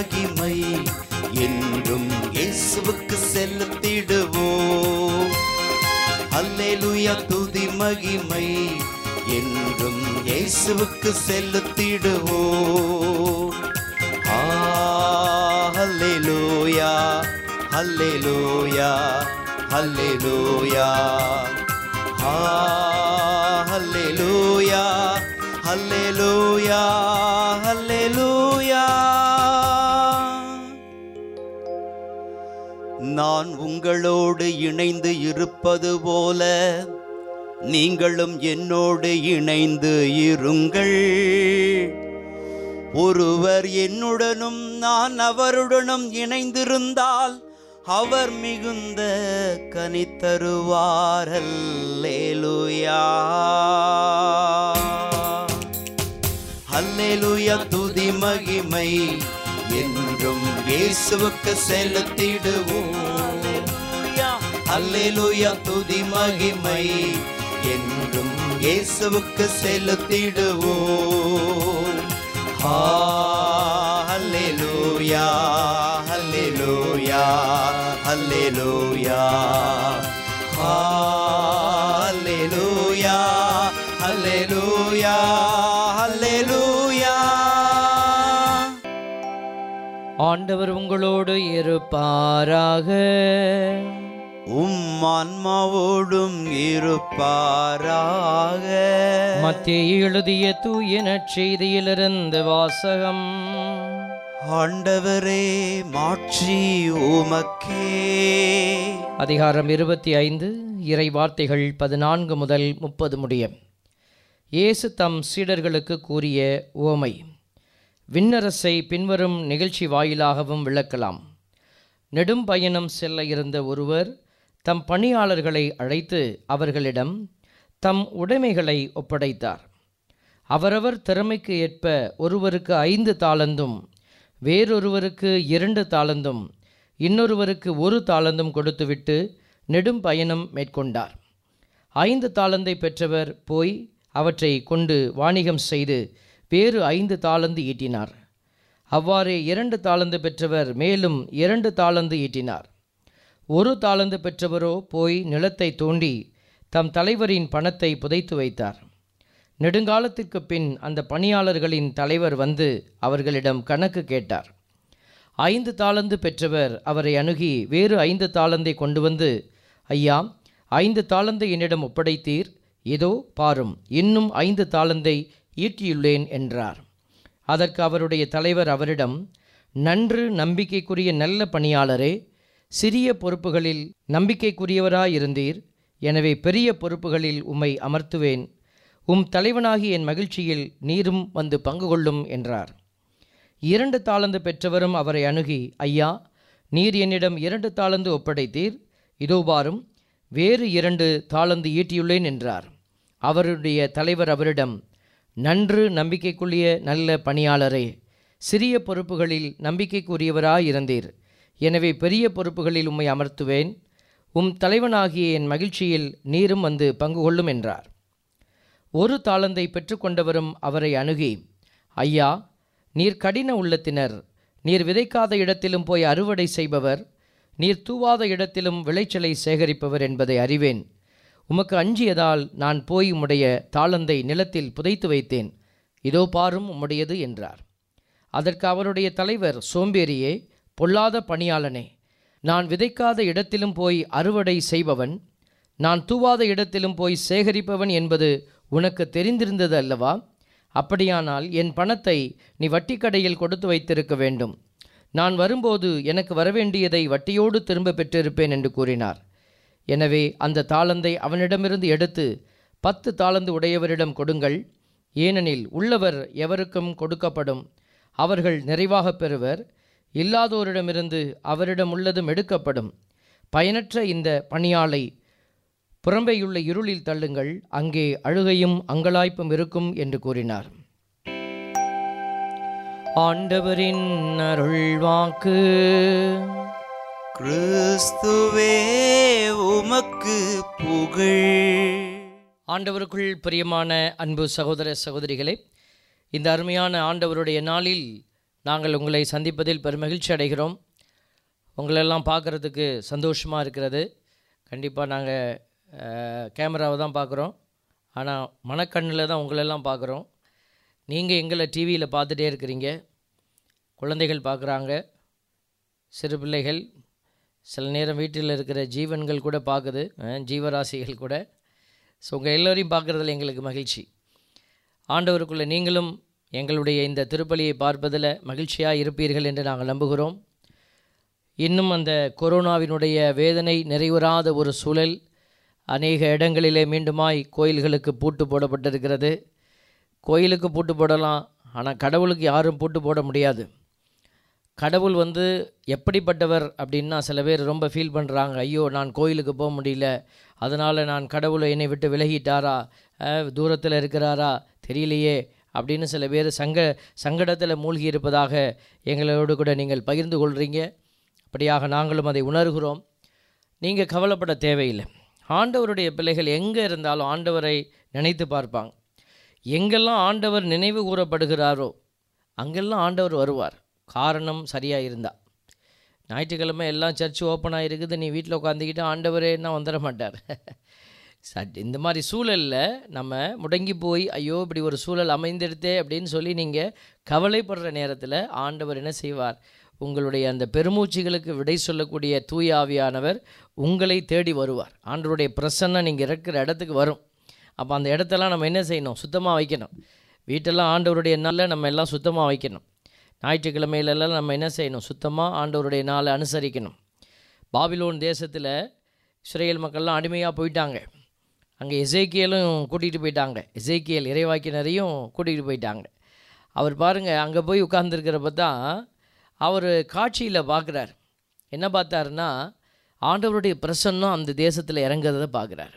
மகிமை என்றும் இயேசுவுக்கு செலுத்திடுவோம் அல்லேலூயா துதி மகிமை என்றும் இயேசுவுக்கு செலுத்திடுவோம் ஆ, அல்லேலூயா அல்லேலூயா அல்லேலூயா ஆ, அல்லேலூயா அல்லேலூயா அல்லேலூயா நான் உங்களோடு இணைந்து இருப்பது போல நீங்களும் என்னோடு இணைந்து இருங்கள் ஒருவர் என்னுடனும் நான் அவருடனும் இணைந்திருந்தால் அவர் மிகுந்த கனித்தருவார் அல்லேலூயா அல்லேலூயா துதி மகிமை என்றும் இயேசுவுக்கு செலுத்திடுவோம் அல்லேலூயா துதி மகிமை என்றும் இயேசுவுக்கு செலுத்திடுவோம் ஆ, அல்லேலூயா அல்லேலூயா அல்லேலூயா ஆ, அல்லேலூயா அல்லேலூயா அல்லேலூயா ஆண்டவர் உங்களோடு இருப்பாராக உம் ஆன்மாவோடும் இருப்பாராக மத்திய எழுதிய தூய நற்செய்தியிலிருந்து வாசகம் ஆண்டவரே மாட்சி உமக்கே அதிகாரம் இருபத்தி ஐந்து இறை வார்த்தைகள் பதினான்கு முதல் முப்பது முடிய இயேசு தம் சீடர்களுக்கு கூறிய உவமை விண்ணரசை பின்வரும் நிகழ்ச்சி வாயிலாகவும் விளக்கலாம் நெடும் பயணம் செல்ல இருந்த ஒருவர் தம் பணியாளர்களை அழைத்து அவர்களிடம் தம் உடைமைகளை ஒப்படைத்தார் அவரவர் திறமைக்கு ஏற்ப ஒருவருக்கு ஐந்து தாளந்தும் வேறொருவருக்கு இரண்டு தாளந்தும் இன்னொருவருக்கு ஒரு தாளந்தும் கொடுத்துவிட்டு நெடும் பயணம் மேற்கொண்டார் ஐந்து தாளந்தை பெற்றவர் போய் அவற்றை கொண்டு வாணிகம் செய்து வேறு ஐந்து தாளந்து ஈட்டினார் அவ்வாறே இரண்டு தாளந்து பெற்றவர் மேலும் இரண்டு தாளந்து ஈட்டினார் ஒரு தாளந்து பெற்றவரோ போய் நிலத்தை தோண்டி தம் தலைவரின் பணத்தை புதைத்து வைத்தார் நெடுங்காலத்திற்கு பின் அந்த பணியாளர்களின் தலைவர் வந்து அவர்களிடம் கணக்கு கேட்டார் ஐந்து தாளந்து பெற்றவர் அவரை அணுகி வேறு ஐந்து தாளந்தை கொண்டு வந்து ஐயா ஐந்து தாளந்தை என்னிடம் ஒப்படைத்தீர் இதோ பாரும் இன்னும் ஐந்து தாளந்தை ஈட்டியுள்ளேன் என்றார் அதற்கு அவருடைய தலைவர் அவரிடம் நன்று நம்பிக்கைக்குரிய நல்ல பணியாளரே சிறிய பொறுப்புகளில் நம்பிக்கைக்குரியவராயிருந்தீர் எனவே பெரிய பொறுப்புகளில் உம்மை அமர்த்துவேன் உம் தலைவனாகி என் மகிழ்ச்சியில் நீரும் வந்து பங்கு கொள்ளும் என்றார் இரண்டு தாளந்து பெற்றவரும் அவரை அணுகி ஐயா நீர் என்னிடம் இரண்டு தாளந்து ஒப்படைத்தீர் இதோ பாரும் வேறு இரண்டு தாளந்து ஈட்டியுள்ளேன் என்றார் அவருடைய தலைவர் அவரிடம் நன்று நம்பிக்கைக்குரிய நல்ல பணியாளரே சிறிய பொறுப்புகளில் நம்பிக்கைக்குரியவராயிருந்தீர் எனவே பெரிய பொறுப்புகளில் உம்மை அமர்த்துவேன் உம் தலைவனாகிய என் மகிழ்ச்சியில் நீரும் வந்து பங்கு கொள்ளும் என்றார் ஒரு தாளந்தை பெற்றுக்கொண்டவரும் அவரை அணுகி ஐயா நீர் கடின உள்ளத்தினர் நீர் விதைக்காத இடத்திலும் போய் அறுவடை செய்பவர் நீர் தூவாத இடத்திலும் விளைச்சலை சேகரிப்பவர் என்பதை அறிவேன் உமக்கு அஞ்சியதால் நான் போய் உம்முடைய தாளந்தை நிலத்தில் புதைத்து வைத்தேன் இதோ பாரும் உம்முடையது என்றார் அதற்கு அவருடைய தலைவர் சோம்பேறியே பொல்லாத பணியாளனே நான் விதைக்காத இடத்திலும் போய் அறுவடை செய்பவன் நான் தூவாத இடத்திலும் போய் சேகரிப்பவன் என்பது உனக்கு தெரிந்திருந்தது அல்லவா அப்படியானால் என் பணத்தை நீ வட்டிக்கடையில் கொடுத்து வைத்திருக்க வேண்டும் நான் வரும்போது எனக்கு வரவேண்டியதை வட்டியோடு திரும்ப பெற்றிருப்பேன் என்று கூறினார் எனவே அந்த தாளந்தை அவனிடமிருந்து எடுத்து பத்து தாளந்து உடையவரிடம் கொடுங்கள் ஏனெனில் உள்ளவர் எவருக்கும் கொடுக்கப்படும் அவர்கள் நிறைவாகப் பெறுவர் இல்லாதோரிடமிருந்து அவரிடம் உள்ளதும் எடுக்கப்படும் பயனற்ற இந்த பணியாளை புறம்பேயுள்ள இருளில் தள்ளுங்கள் அங்கே அழுகையும் அங்கலாய்ப்பும் இருக்கும் என்று கூறினார் ஆண்டவரின் அருள்வாக்கு கிறிஸ்துவே உமக்கு புகழ் ஆண்டவருக்குள் பிரியமான அன்பு சகோதர சகோதரிகளே இந்த அருமையான ஆண்டவருடைய நாளில் நாங்கள் உங்களை சந்திப்பதில் பெருமகிழ்ச்சி அடைகிறோம் உங்களெல்லாம் பார்க்குறதுக்கு சந்தோஷமாக இருக்கிறது கண்டிப்பாக நாங்கள் கேமராவை தான் பார்க்குறோம் ஆனால் மனக்கண்ணில் தான் உங்களெல்லாம் பார்க்குறோம் நீங்கள் எங்களை டிவியில் பார்த்துட்டே இருக்கிறீங்க குழந்தைகள் பார்க்குறாங்க சிறு பிள்ளைகள் சில நேரம் வீட்டில் இருக்கிற ஜீவன்கள் கூட பார்க்குது அஹ், ஜீவராசிகள் கூட ஸோ உங்கள் எல்லோரையும் பார்க்குறதுல எங்களுக்கு மகிழ்ச்சி ஆண்டவருக்குள்ள நீங்களும் எங்களுடைய இந்த திருப்பலியை பார்ப்பதில் மகிழ்ச்சியாக இருப்பீர்கள் என்று நாங்கள் நம்புகிறோம் இன்னும் அந்த கொரோனாவினுடைய வேதனை நிறைவுறாத ஒரு சூழல் அநேக இடங்களிலே மீண்டுமாய் கோயில்களுக்கு பூட்டு போடப்பட்டிருக்கிறது கோயிலுக்கு பூட்டு போடலாம் ஆனால் கடவுளுக்கு யாரும் பூட்டு போட முடியாது கடவுள் வந்து எப்படிப்பட்டவர் அப்படின்னா சில பேர் ரொம்ப ஃபீல் பண்ணுறாங்க ஐயோ நான் கோயிலுக்கு போக முடியல அதனால் நான் கடவுளை என்னை விட்டு விலகிட்டாரா தூரத்தில் இருக்கிறாரா தெரியலையே அப்படின்னு சில பேர் சங்க சங்கடத்தில் மூழ்கி இருப்பதாக எங்களோடு கூட நீங்கள் பகிர்ந்து கொள்கிறீங்க அப்படியாக நாங்களும் அதை உணர்கிறோம் நீங்கள் கவலைப்பட தேவையில்லை ஆண்டவருடைய பிள்ளைகள் எங்கே இருந்தாலும் ஆண்டவரை நினைத்து பார்ப்பாங்க எங்கெல்லாம் ஆண்டவர் நினைவு கூறப்படுகிறாரோ அங்கெல்லாம் ஆண்டவர் வருவார் காரணம் சரியாக இருந்தா ஞாயிற்றுக்கிழமை எல்லாம் சர்ச் ஓப்பனாக இருக்குது நீ வீட்டில் உட்காந்துக்கிட்டு ஆண்டவரே என்ன வந்துட மாட்டார் சட் இந்த மாதிரி சூழலில் நம்ம முடங்கி போய் ஐயோ இப்படி ஒரு சூழல் அமைந்தெடுத்தே அப்படின்னு சொல்லி நீங்கள் கவலைப்படுற நேரத்தில் ஆண்டவர் என்ன செய்வார் உங்களுடைய அந்த பெருமூச்சுகளுக்கு விடை சொல்லக்கூடிய தூய ஆவியானவர் உங்களை தேடி வருவார் ஆண்டவருடைய பிரசன்னம் நீங்கள் இருக்கிற இடத்துக்கு வரும் அப்போ அந்த இடத்தெல்லாம் நம்ம என்ன செய்யணும் சுத்தமாக வைக்கணும் வீட்டெல்லாம் ஆண்டவருடைய நாளில் நம்ம எல்லாம் சுத்தமாக வைக்கணும் ஞாயிற்றுக்கிழமையிலெல்லாம் நம்ம என்ன செய்யணும் சுத்தமாக ஆண்டவருடைய நாளை அனுசரிக்கணும் பாபிலோன் தேசத்தில் இஸ்ரேல் மக்கள்லாம் அடிமையாக போயிட்டாங்க அங்கே எசேக்கியலும் கூட்டிகிட்டு போயிட்டாங்க எசேக்கியல் இறைவாக்கினரையும் கூட்டிகிட்டு போயிட்டாங்க அவர் பாருங்கள் அங்கே போய் உட்கார்ந்துருக்கிறப்ப தான் அவர் காட்சியில் பார்க்குறார் என்ன பார்த்தாருன்னா ஆண்டவருடைய பிரசன்னம் அந்த தேசத்தில் இறங்குறத பார்க்குறாரு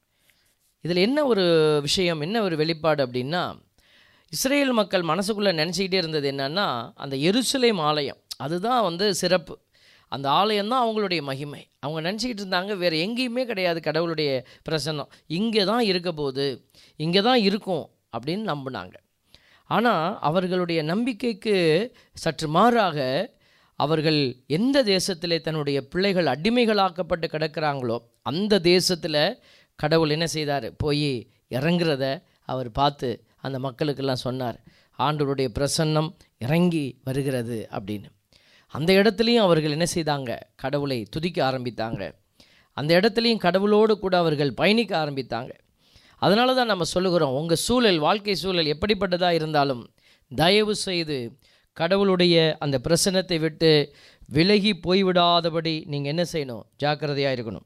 இதில் என்ன ஒரு விஷயம் என்ன ஒரு வெளிப்பாடு அப்படின்னா இஸ்ரேல் மக்கள் மனசுக்குள்ளே நினச்சிக்கிட்டே இருந்தது என்னன்னா அந்த எருசலேம் ஆலயம் அதுதான் வந்து சிறப்பு அந்த ஆலயம் தான் அவங்களுடைய மகிமை அவங்க நினச்சிக்கிட்டு இருந்தாங்க வேறு எங்கேயுமே கிடையாது கடவுளுடைய பிரசன்னம் இங்கே தான் இருக்க போகுது இங்கே தான் இருக்கும் அப்படின்னு நம்பினாங்க ஆனால் அவர்களுடைய நம்பிக்கைக்கு சற்று மாறாக அவர்கள் எந்த தேசத்திலே தன்னுடைய பிள்ளைகள் அடிமைகளாக்கப்பட்டு கிடக்கிறாங்களோ அந்த தேசத்தில் கடவுள் என்ன செய்தார் போய் இறங்குறத அவர் பார்த்து அந்த மக்களுக்கெல்லாம் சொன்னார் ஆண்டவருடைய பிரசன்னம் இறங்கி வருகிறது அப்படின்னு அந்த இடத்துலையும் அவர்கள் என்ன செய்தாங்க கடவுளை துதிக்க ஆரம்பித்தாங்க அந்த இடத்துலையும் கடவுளோடு கூட அவர்கள் பயணிக்க ஆரம்பித்தாங்க அதனால தான் நம்ம சொல்லுகிறோம் உங்கள் சூழல் வாழ்க்கை சூழல் எப்படிப்பட்டதாக இருந்தாலும் தயவு செய்து கடவுளுடைய அந்த பிரசன்னத்தை விட்டு விலகி போய்விடாதபடி நீங்கள் என்ன செய்யணும் ஜாக்கிரதையாக இருக்கணும்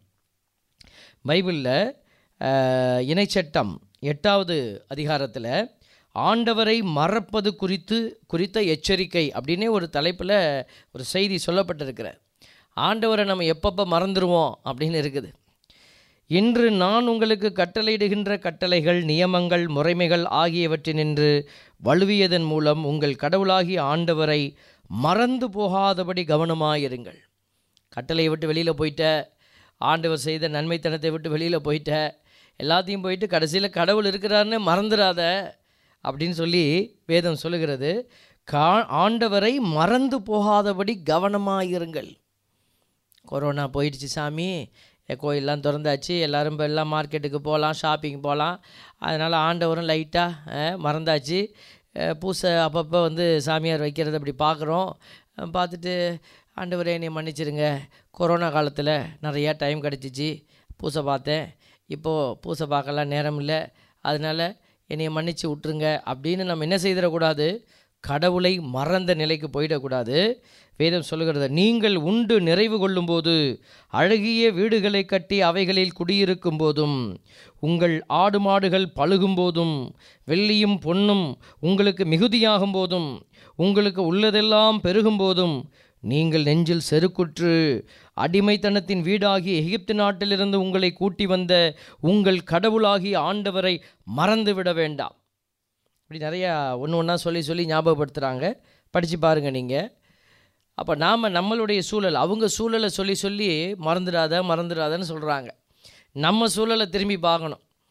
பைபிளில் அஹ், இணைச்சட்டம் எட்டாவது அதிகாரத்தில் ஆண்டவரை மறப்பது குறித்து குறித்த எச்சரிக்கை அப்படின்னே ஒரு தலைப்பில் ஒரு செய்தி சொல்லப்பட்டிருக்கிற ஆண்டவரை நம்ம எப்பப்போ மறந்துடுவோம் அப்படின்னு இருக்குது இன்று நான் உங்களுக்கு கட்டளையிடுகின்ற கட்டளைகள் நியமங்கள் முறைமைகள் ஆகியவற்றினின்று வழுவியதன் மூலம் உங்கள் கடவுளாகிய ஆண்டவரை மறந்து போகாதபடி கவனமாயிருங்கள் கட்டளையை விட்டு வெளியில் போயிட்ட ஆண்டவர் செய்த நன்மைத்தனத்தை விட்டு வெளியில் போயிட்ட எல்லாத்தையும் போயிட்டு கடைசியில் கடவுள் இருக்கிறாருன்னு மறந்துடாத அப்படின்னு சொல்லி வேதம் சொல்லுகிறது கா ஆண்டவரை மறந்து போகாதபடி கவனமாயிருங்கள் கொரோனா போயிடுச்சு சாமி எ- கோயிலெலாம் திறந்தாச்சு எல்லாரும் இப்போ எல்லாம் மார்க்கெட்டுக்கு போகலாம் ஷாப்பிங் போகலாம் அதனால் ஆண்டவரும் லைட்டாக மறந்தாச்சு அஹ், பூசை அப்பப்போ வந்து சாமியார் வைக்கிறது அப்படி பார்க்குறோம் அஹ், பார்த்துட்டு ஆண்டவரே என்னை மன்னிச்சிருங்க கொரோனா காலத்தில் நிறையா டைம் கிடச்சிச்சு பூசை பார்த்தேன் இப்போது பூசை பார்க்கலாம் நேரம் இல்லை அதனால் என்னை மன்னிச்சு விட்ருங்க அப்படின்னு நம்ம என்ன செய்திடக்கூடாது கடவுளை மறந்த நிலைக்கு போயிடக்கூடாது வேதம் சொல்லுகிறது நீங்கள் உண்டு நிறைவு கொள்ளும்போது அழகிய வீடுகளை கட்டி அவைகளில் குடியிருக்கும் போதும் உங்கள் ஆடு மாடுகள் பழுகும் போதும் வெள்ளியும் பொன்னும் உங்களுக்கு மிகுதியாகும் போதும் உங்களுக்கு உள்ளதெல்லாம் பெருகும் போதும் நீங்கள் நெஞ்சில் செருக்குற்று அடிமைத்தனத்தின் வீடாகிய எகிப்து நாட்டிலிருந்து உங்களை கூட்டி வந்த உங்கள் கடவுளாகிய ஆண்டவரை மறந்து விட வேண்டாம் இப்படி நிறையா ஒன்று ஒன்றா சொல்லி சொல்லி ஞாபகப்படுத்துகிறாங்க படித்து பாருங்கள் நீங்கள் அப்போ நாம் நம்மளுடைய சூழல் அவங்க சூழலை சொல்லி சொல்லி மறந்துடாத மறந்துடாதன்னு சொல்கிறாங்க நம்ம சூழலை திரும்பி பார்க்கணும்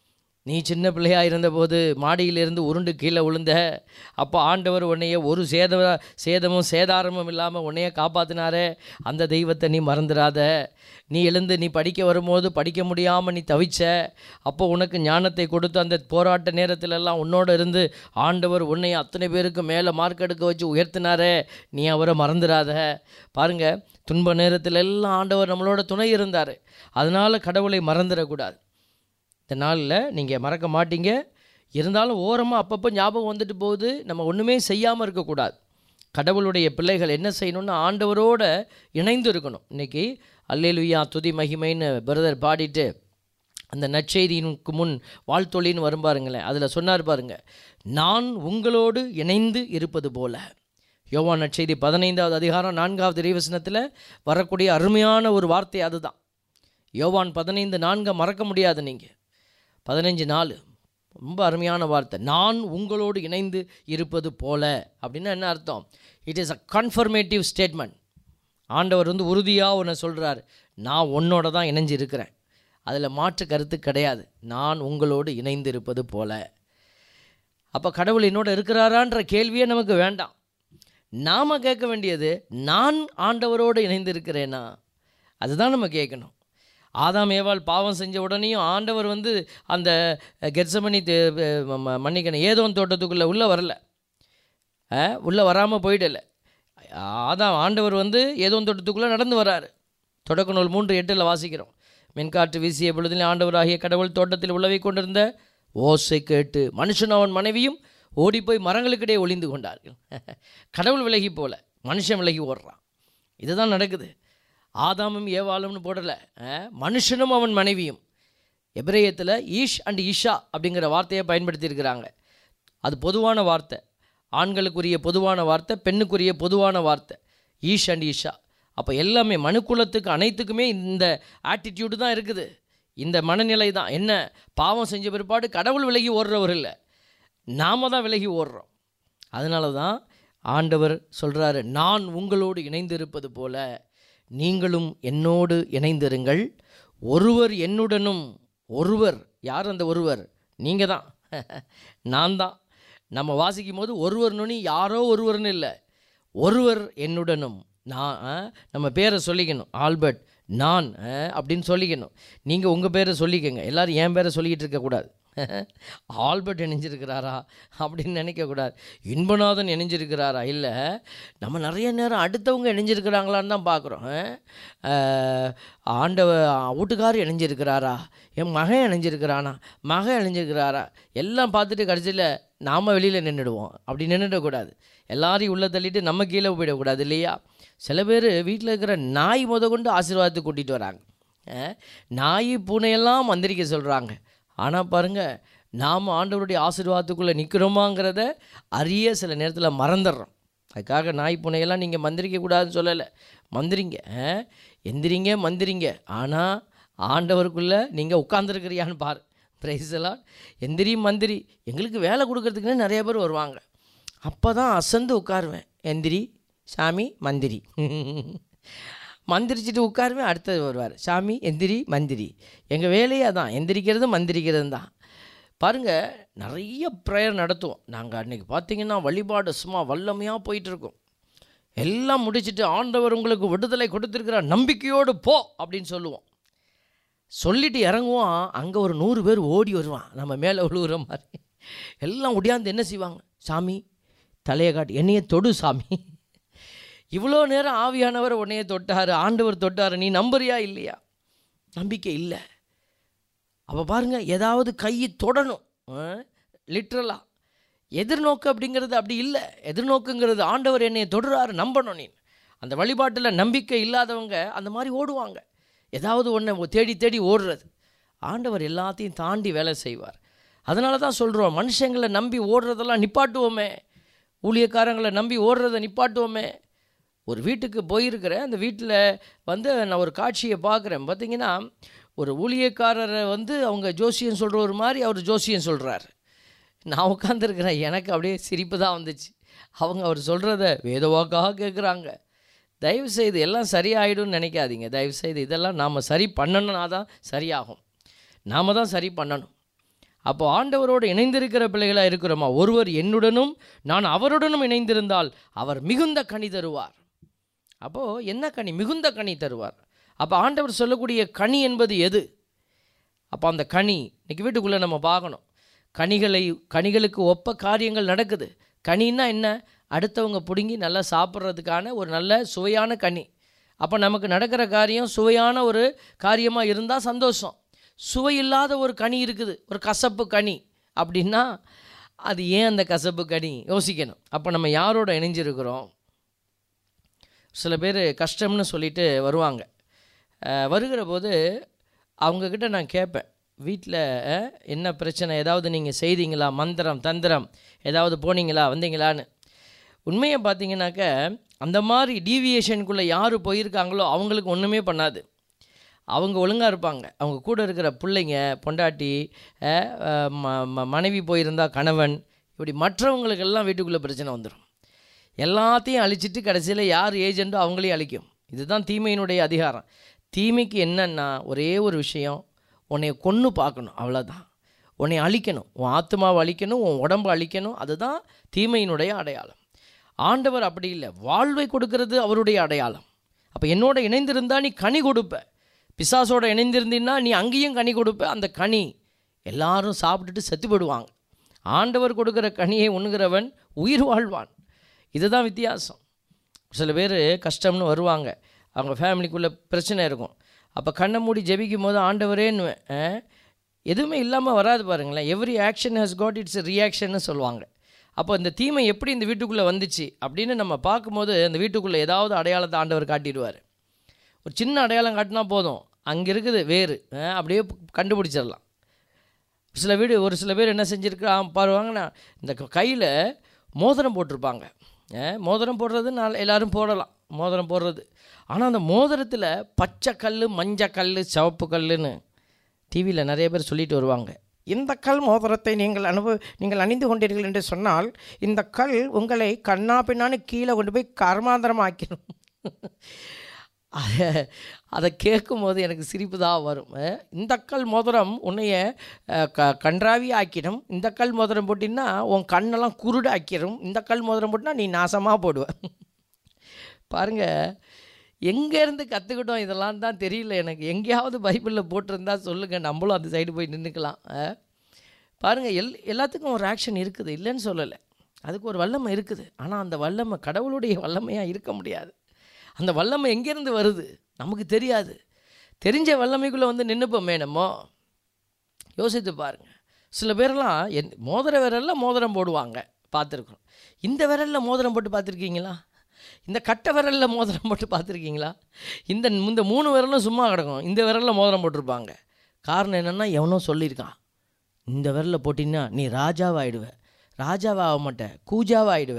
நீ சின்ன பிள்ளையா இருந்தபோது மாடியிலிருந்து உருண்டு கீழே விழுந்த அப்போ ஆண்டவர் உன்னைய ஒரு சேத சேதமும் சேதாரமும் இல்லாமல் உன்னைய காப்பாற்றினாரே அந்த தெய்வத்தை நீ மறந்துடாத நீ எழுந்து நீ படிக்க வரும்போது படிக்க முடியாமல் நீ தவிச்ச அப்போ உனக்கு ஞானத்தை கொடுத்து அந்த போராட்ட நேரத்திலெல்லாம் உன்னோட இருந்து ஆண்டவர் உன்னை அத்தனை பேருக்கு மேலே மார்க் எடுக்க வச்சு உயர்த்தினாரே நீ அவரை மறந்துடாத பாருங்க துன்ப நேரத்தில் எல்லாம் ஆண்டவர் நம்மளோட துணை இருந்தார் அதனால் கடவுளை மறந்துடக்கூடாது இந்த நாளில் நீங்கள் மறக்க மாட்டீங்க இருந்தாலும் ஓரமாக அப்பப்போ ஞாபகம் வந்துட்டு போகுது நம்ம ஒன்றுமே செய்யாமல் இருக்கக்கூடாது கடவுளுடைய பிள்ளைகள் என்ன செய்யணும்னு ஆண்டவரோட இணைந்து இருக்கணும் இன்றைக்கி அல்லேலுயா துதி மகிமைன்னு பிரதர் பாடிட்டு அந்த நற்செய்தியினுக்கு முன் வாழ்த்தொழின்னு வரும் பாருங்களேன் அதில் சொன்னார் பாருங்க நான் உங்களோடு இணைந்து இருப்பது போல யோவான் நற்செய்தி பதினைந்தாவது அதிகாரம் நான்காவது இறைவசனத்தில் வரக்கூடிய அருமையான ஒரு வார்த்தை அதுதான் யோவான் பதினைந்து நான்கை மறக்க முடியாது நீங்கள் பதினஞ்சு நாலு ரொம்ப அருமையான வார்த்தை நான் உங்களோடு இணைந்து இருப்பது போல அப்படின்னா என்ன அர்த்தம் it is a confirmative statement ஆண்டவர் வந்து உறுதியாக ஒன்று சொல்கிறார் நான் உன்னோட தான் இணைஞ்சு இருக்கிறேன் அதில் மாற்று கருத்து கிடையாது நான் உங்களோடு இணைந்து இருப்பது போல அப்போ கடவுள் என்னோட இருக்கிறாரான்ற கேள்வியே நமக்கு வேண்டாம் நாம் கேட்க வேண்டியது நான் ஆண்டவரோடு இணைந்து இருக்கிறேனா அதுதான் நம்ம கேட்கணும் ஆதாம் ஏவாள் பாவம் செஞ்ச உடனேயும் ஆண்டவர் வந்து அந்த கெட்சமணி மன்னிக்கணும் ஏதோன் தோட்டத்துக்குள்ளே உள்ளே வரல உள்ளே வராமல் போயிடல ஆதாம் ஆண்டவர் வந்து ஏதோன் தோட்டத்துக்குள்ளே நடந்து வராரு தொடக்க நூல் மூன்று எட்டில் வாசிக்கிறோம் மின்காற்று வீசிய பொழுதில் ஆண்டவராகிய கடவுள் தோட்டத்தில் உழவை கொண்டிருந்த ஓசை கேட்டு மனுஷன் அவன் மனைவியும் ஓடிப்போய் மரங்களுக்கிடையே ஒளிந்து கொண்டார்கள் கடவுள் விலகி போல மனுஷன் விலகி ஓடுறான் இதுதான் நடக்குது ஆதாமும் ஏவாளும்னு போடலை மனுஷனும் அவன் மனைவியும் எபிரேயத்தில் ஈஷ் அண்ட் ஈஷா அப்படிங்கிற வார்த்தையை பயன்படுத்தியிருக்கிறாங்க அது பொதுவான வார்த்தை ஆண்களுக்குரிய பொதுவான வார்த்தை பெண்ணுக்குரிய பொதுவான வார்த்தை ஈஷ் அண்ட் ஈஷா அப்போ எல்லாமே மனுக்குலத்துக்கு அனைத்துக்குமே இந்த ஆட்டிடியூடு தான் இருக்குது இந்த மனநிலை தான் என்ன பாவம் செஞ்ச பிற்பாடு கடவுள் விலகி ஓடுறவர் இல்லை நாம தான் விலகி ஓடுறோம் அதனால தான் ஆண்டவர் சொல்கிறாரு நான் உங்களோடு இணைந்திருப்பது போல நீங்களும் என்னோடு இணைந்திருங்கள் ஒருவர் என்னுடனும் ஒருவர் யார் அந்த ஒருவர் நீங்கள் தான் நான் தான் நம்ம வாசிக்கும் போது ஒருவர் நுனி யாரோ ஒருவர்னு இல்லை ஒருவர் என்னுடனும் நான் நம்ம பேரை சொல்லிக்கணும் ஆல்பர்ட் நான் அப்படின்னு சொல்லிக்கணும் நீங்கள் உங்கள் பேரை சொல்லிக்கங்க எல்லோரும் என் பேரை சொல்லிக்கிட்டு இருக்கக்கூடாது ஆல்பர்ட் இணைஞ்சிருக்கிறாரா அப்படின்னு நினைக்கக்கூடாது இன்பநாதன் இணைஞ்சிருக்கிறாரா இல்லை நம்ம நிறைய நேரம் அடுத்தவங்க இணைஞ்சிருக்கிறாங்களான்னு தான் பார்க்குறோம் ஆண்டவ வீட்டுக்காரர் இணைஞ்சிருக்கிறாரா என் மகன் இணைஞ்சிருக்கிறானா மகன் இணைஞ்சிருக்கிறாரா எல்லாம் பார்த்துட்டு கடைசியில் நாம் வெளியில் நின்றுடுவோம் அப்படி நின்றுடக்கூடாது எல்லாரையும் உள்ளே தள்ளிட்டு நம்ம கீழே போயிடக்கூடாது இல்லையா சில பேர் வீட்டில் இருக்கிற நாய் முத கொண்டு ஆசீர்வாதத்துக்கு கூட்டிகிட்டு வராங்க நாய் பூனையெல்லாம் மந்திரிக்க சொல்கிறாங்க ஆனால் பாருங்கள் நாம் ஆண்டவருடைய ஆசீர்வாதத்துக்குள்ளே நிற்கிறோமாங்கிறத அறிய சில நேரத்தில் மறந்துடுறோம் அதுக்காக நாய் பூனையெல்லாம் நீங்கள் மந்திரிக்கக்கூடாதுன்னு சொல்லலை மந்திரிங்க எந்திரிங்க மந்திரிங்க ஆனால் ஆண்டவருக்குள்ளே நீங்கள் உட்காந்துருக்கிறியான்னு பாரு பிரைஸெல்லாம் எந்திரி மந்திரி எங்களுக்கு வேலை கொடுக்கறதுக்குன்னு நிறைய பேர் வருவாங்க அப்போ தான் அசந்து உட்காருவேன் எந்திரி சாமி மந்திரி மந்திரிச்சிட்டு உட்காருவேன் அடுத்தது வருவார் சாமி எந்திரி மந்திரி எங்கள் வேலையே அதான் எந்திரிக்கிறது மந்திரிக்கிறது தான் பாருங்கள் நிறைய ப்ரேயர் நடத்துவோம் நாங்கள் அன்றைக்கி பார்த்தீங்கன்னா வழிபாடு சும்மா வல்லமையாக போயிட்டுருக்கோம் எல்லாம் முடிச்சுட்டு ஆண்டவர் உங்களுக்கு விடுதலை கொடுத்துருக்கிற நம்பிக்கையோடு போ அப்படின்னு சொல்லுவோம் சொல்லிட்டு இறங்குவோம் அங்கே ஒரு நூறு பேர் ஓடி வருவான் நம்ம மேலே விழுகிற மாதிரி எல்லாம் ஒடியாந்து என்ன செய்வாங்க சாமி தலையை காட்டி என்னையே தொடு சாமி இவ்வளோ நேரம் ஆவியானவர் உன்னைய தொட்டார் ஆண்டவர் தொட்டார் நீ நம்புறியா இல்லையா நம்பிக்கை இல்லை அப்போ பாருங்கள் ஏதாவது கையை தொடணும் லிட்ரலாக எதிர்நோக்கு அப்படிங்கிறது அப்படி இல்லை எதிர்நோக்குங்கிறது ஆண்டவர் என்னையை தொடுறாரு நம்பணும் நீ அந்த வழிபாட்டில் நம்பிக்கை இல்லாதவங்க அந்த மாதிரி ஓடுவாங்க ஏதாவது ஒன்றை தேடி தேடி ஓடுறது ஆண்டவர் எல்லாத்தையும் தாண்டி வேலை செய்வார் அதனால தான் சொல்கிறோம் மனுஷங்களை நம்பி ஓடுறதெல்லாம் நிப்பாட்டுவோமே ஊழியக்காரங்களை நம்பி ஓடுறதை நிப்பாட்டுவோமே ஒரு வீட்டுக்கு போயிருக்கிறேன் அந்த வீட்டில் வந்து நான் ஒரு காட்சியை பார்க்குறேன் பார்த்தீங்கன்னா ஒரு ஊழியக்காரரை வந்து அவங்க ஜோசியம் சொல்கிற ஒரு மாதிரி அவர் ஜோசியம் சொல்கிறார் நான் உட்காந்துருக்கிறேன் எனக்கு அப்படியே சிரிப்பு தான் வந்துச்சு அவங்க அவர் சொல்கிறத வேதவாக்காக கேட்குறாங்க தயவு செய்து எல்லாம் சரியாயிடும்னு நினைக்காதீங்க தயவு செய்து இதெல்லாம் நாம் சரி பண்ணணும்னா தான் சரியாகும் நாம் தான் சரி பண்ணணும் அப்போ ஆண்டவரோடு இணைந்திருக்கிற பிள்ளைகளாக இருக்கிறோமா ஒருவர் என்னுடனும் நான் அவருடனும் இணைந்திருந்தால் அவர் மிகுந்த கனி தருவார் அப்போது என்ன கனி மிகுந்த கனி தருவார் அப்போ ஆண்டவர் சொல்லக்கூடிய கனி என்பது எது அப்போ அந்த கனி இன்னைக்கு வீட்டுக்குள்ளே நம்ம பார்க்கணும் கனிகளை கனிகளுக்கு ஒப்ப காரியங்கள் நடக்குது கனின்னா என்ன அடுத்தவங்க பிடுங்கி நல்லா சாப்பிட்றதுக்கான ஒரு நல்ல சுவையான கனி அப்போ நமக்கு நடக்கிற காரியம் சுவையான ஒரு காரியமாக இருந்தால் சந்தோஷம் சுவை இல்லாத ஒரு கனி இருக்குது ஒரு கசப்பு கனி அப்படின்னா அது ஏன் அந்த கசப்பு கனி யோசிக்கணும் அப்போ நம்ம யாரோட இணைஞ்சிருக்கிறோம் சில பேர் கஷ்டம்னு சொல்லிட்டு வருவாங்க அஹ், வருகிற போது அவங்கக்கிட்ட நான் கேட்பேன் வீட்டில் என்ன பிரச்சனை ஏதாவது நீங்கள் செய்தீங்களா மந்திரம் தந்திரம் ஏதாவது போனீங்களா வந்தீங்களான்னு உண்மையை பார்த்தீங்கன்னாக்க அந்த மாதிரி டீவியேஷனுக்குள்ளே யார் போயிருக்காங்களோ அவங்களுக்கு ஒன்றுமே பண்ணாது அவங்க ஒழுங்காக இருப்பாங்க அவங்க கூட இருக்கிற பிள்ளைங்க பொண்டாட்டி அஹ், அஹ், ம- ம- மனைவி போயிருந்தா கணவன் இப்படி மற்றவங்களுக்கெல்லாம் வீட்டுக்குள்ளே பிரச்சனை வந்துடும் எல்லாத்தையும் அழிச்சிட்டு கடைசியில் யார் ஏஜென்ட்டோ அவங்களையும் அழிக்கும் இதுதான் தீமையினுடைய அதிகாரம் தீமைக்கு என்னன்னா ஒரே ஒரு விஷயம் உன்னை கொன்று பார்க்கணும் அவ்வளோதான் உன்னை அழிக்கணும் உன் ஆத்மாவை அழிக்கணும் உன் உடம்பை அழிக்கணும் அதுதான் தீமையினுடைய அடையாளம் ஆண்டவர் அப்படி இல்லை வாழ்வை கொடுக்கிறது அவருடைய அடையாளம் அப்போ என்னோட இணைந்திருந்தா நீ கனி கொடுப்ப பிசாசோட இணைந்திருந்தீன்னா நீ அங்கேயும் கனி கொடுப்ப அந்த கனி எல்லாரும் சாப்பிட்டுட்டு செத்து போடுவாங்க ஆண்டவர் கொடுக்குற கனியை உண்ணுகிறவன் உயிர் வாழ்வான் இதுதான் வித்தியாசம் சில பேர் கஷ்டம்னு வருவாங்க அவங்க ஃபேமிலிக்குள்ளே பிரச்சனை இருக்கும் அப்போ கண்ணை மூடி ஜெபிக்கும் போது ஆண்டவரேன்னுவேன் ஆ? எதுவுமே இல்லாமல் வராது பாருங்களேன் every action has got its ரியாக்ஷன்னு சொல்லுவாங்க அப்போ இந்த தீமை எப்படி இந்த வீட்டுக்குள்ளே வந்துச்சு அப்படின்னு நம்ம பார்க்கும்போது அந்த வீட்டுக்குள்ளே ஏதாவது அடையாளத்தை ஆண்டவர் காட்டிடுவார் ஒரு சின்ன அடையாளம் காட்டினா போதும் அங்கே இருக்குது வேறு ஆ, அப்படியே கண்டுபிடிச்சிடலாம் சில வீடு ஒரு சில பேர் என்ன செஞ்சுருக்கான் பாருவாங்கன்னா இந்த கையில் மோதிரம் போட்டிருப்பாங்க அஹ், மோதிரம் போடுறது நான் எல்லாரும் போடலாம் மோதிரம் போடுறது ஆனால் அந்த மோதிரத்தில் பச்சை கல் மஞ்சள் கல் சிவப்பு கல்லுன்னு டிவியில் நிறைய பேர் சொல்லிட்டு வருவாங்க இந்த கல் மோதிரத்தை நீங்கள் அனுபவ நீங்கள் அணிந்து கொண்டீர்கள் என்று சொன்னால் இந்த கல் உங்களை கண்ணா பின்னான்னு கீழே கொண்டு போய் கர்மாந்திரமாக்கிடும் அதை அதை கேட்கும்போது எனக்கு சிரிப்பு தான் வரும் அஹ், இந்த கல் மோதிரம் உன்னைய அஹ், க கன்றாவி ஆக்கிடும் இந்த கல் மோதிரம் போட்டின்னா உன் கண்ணெல்லாம் குருடு ஆக்கிடும் இந்த கல் மோதிரம் போட்டினா நீ நாசமாக போடுவ பாருங்க எங்கேருந்து கற்றுக்கிட்டோம் இதெல்லாம் தான் தெரியல எனக்கு எங்கேயாவது பைபிளில் போட்டிருந்தா சொல்லுங்கள் நம்மளும் அந்த சைடு போய் நின்றுக்கலாம் பாருங்கள் எல் எல்லாத்துக்கும் ஒரு ஆக்ஷன் இருக்குது இல்லைன்னு சொல்லலை அதுக்கு ஒரு வல்லமை இருக்குது ஆனால் அந்த வல்லமை கடவுளுடைய வல்லமையாக இருக்க முடியாது அந்த வல்லமை எங்கேருந்து வருது நமக்கு தெரியாது தெரிஞ்ச வல்லமைக்குள்ளே வந்து நின்றுப்போமே நம்ம யோசித்து பாருங்க சில பேரெல்லாம் என் மோதிர விரலில் மோதிரம் போடுவாங்க பார்த்துருக்குறோம் இந்த விரலில் மோதிரம் போட்டு பார்த்துருக்கீங்களா இந்த கட்டை விரலில் மோதிரம் போட்டு பார்த்துருக்கீங்களா இந்த இந்த மூணு விரலும் சும்மா கிடக்கும் இந்த விரலில் மோதிரம் போட்டிருப்பாங்க காரணம் என்னென்னா எவனோ சொல்லியிருக்கான் இந்த விரலில் போட்டின்னா நீ ராஜாவாயிடுவ ராஜாவாக மாட்ட கூஜாவாயிடுவ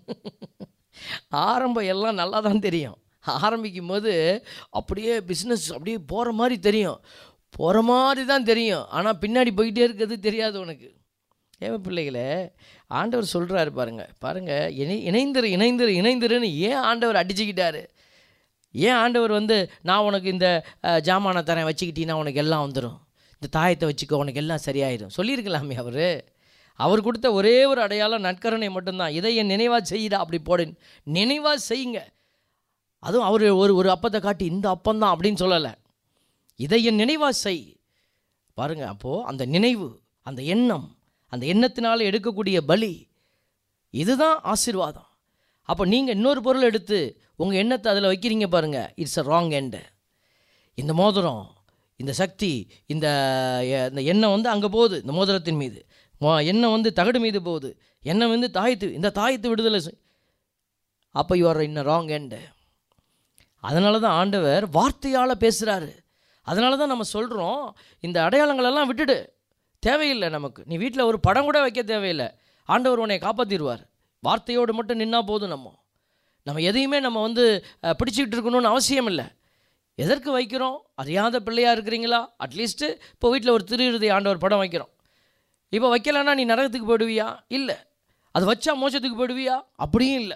ஆரம்பம் எல்லாம் நல்லா தான் தெரியும் ஆரம்பிக்கும் போது அப்படியே பிஸ்னஸ் அப்படியே போகிற மாதிரி தெரியும் போகிற மாதிரி தான் தெரியும் ஆனால் பின்னாடி போயிட்டே இருக்கிறது தெரியாது உனக்கு ஏவ பிள்ளைகளே ஆண்டவர் சொல்கிறாரு பாருங்க பாருங்க இணை இணைந்திரு இணைந்திரு இணைந்திருன்னு ஏன் ஆண்டவர் அடிச்சுக்கிட்டாரு ஏன் ஆண்டவர் வந்து நான் உனக்கு இந்த அஹ், ஜாமானை தரேன் வச்சுக்கிட்டீங்கன்னா உனக்கு எல்லாம் வந்துடும் இந்த தாயத்தை வச்சுக்கோ உனக்கு எல்லாம் சரியாயிடும் சொல்லியிருக்கலாமே அவர் அவர் கொடுத்த ஒரே ஒரு அடையாளம் நற்கருணை மட்டும்தான் இதை என் நினைவாக செய்யுடா அப்படி போடு நினைவாக செய்யுங்க அதுவும் அவர் ஒரு ஒரு அப்பத்தை காட்டி இந்த அப்பந்தான் அப்படின்னு சொல்லலை இதை என் நினைவாக செய் பாருங்க அப்போது அந்த நினைவு அந்த எண்ணம் அந்த எண்ணத்தினால எடுக்கக்கூடிய பலி இதுதான் ஆசீர்வாதம் அப்போ நீங்கள் இன்னொரு பொருள் எடுத்து உங்கள் எண்ணத்தை அதில் வைக்கிறீங்க பாருங்க இட்ஸ் அ ராங் எண்டு இந்த மோதிரம் இந்த சக்தி இந்த எ- இந்த எண்ணம் வந்து அங்கே போகுது இந்த மோதிரத்தின் மீது மோ- எண்ணம் வந்து தகடு மீது போகுது எண்ணம் வந்து தாயத்து இந்த தாயத்து விடுதலை செய் அப்போ you are in wrong end அதனால தான் ஆண்டவர் வார்த்தையால் பேசுகிறாரு அதனால தான் நம்ம சொல்கிறோம் இந்த அடையாளங்களெல்லாம் விட்டுடு தேவையில்லை நமக்கு நீ வீட்டில் ஒரு படம் கூட வைக்க தேவையில்லை ஆண்டவர் உன்னை காப்பாற்றிடுவார் வார்த்தையோடு மட்டும் நின்னா போதும் நம்ம நம்ம எதையுமே நம்ம வந்து அஹ், பிடிச்சிக்கிட்டு இருக்கணும்னு அவசியம் இல்லை எதற்கு வைக்கிறோம் அறியாத பிள்ளையாக இருக்கிறீங்களா அட்லீஸ்ட்டு இப்போ வீட்டில் ஒரு திருஇறுதி ஆண்டவர் படம் வைக்கிறோம் இப்போ வைக்கலைன்னா நீ நரகத்துக்கு போயிடுவியா இல்லை அது வச்சா மோசத்துக்கு போயிடுவியா அப்படியும் இல்லை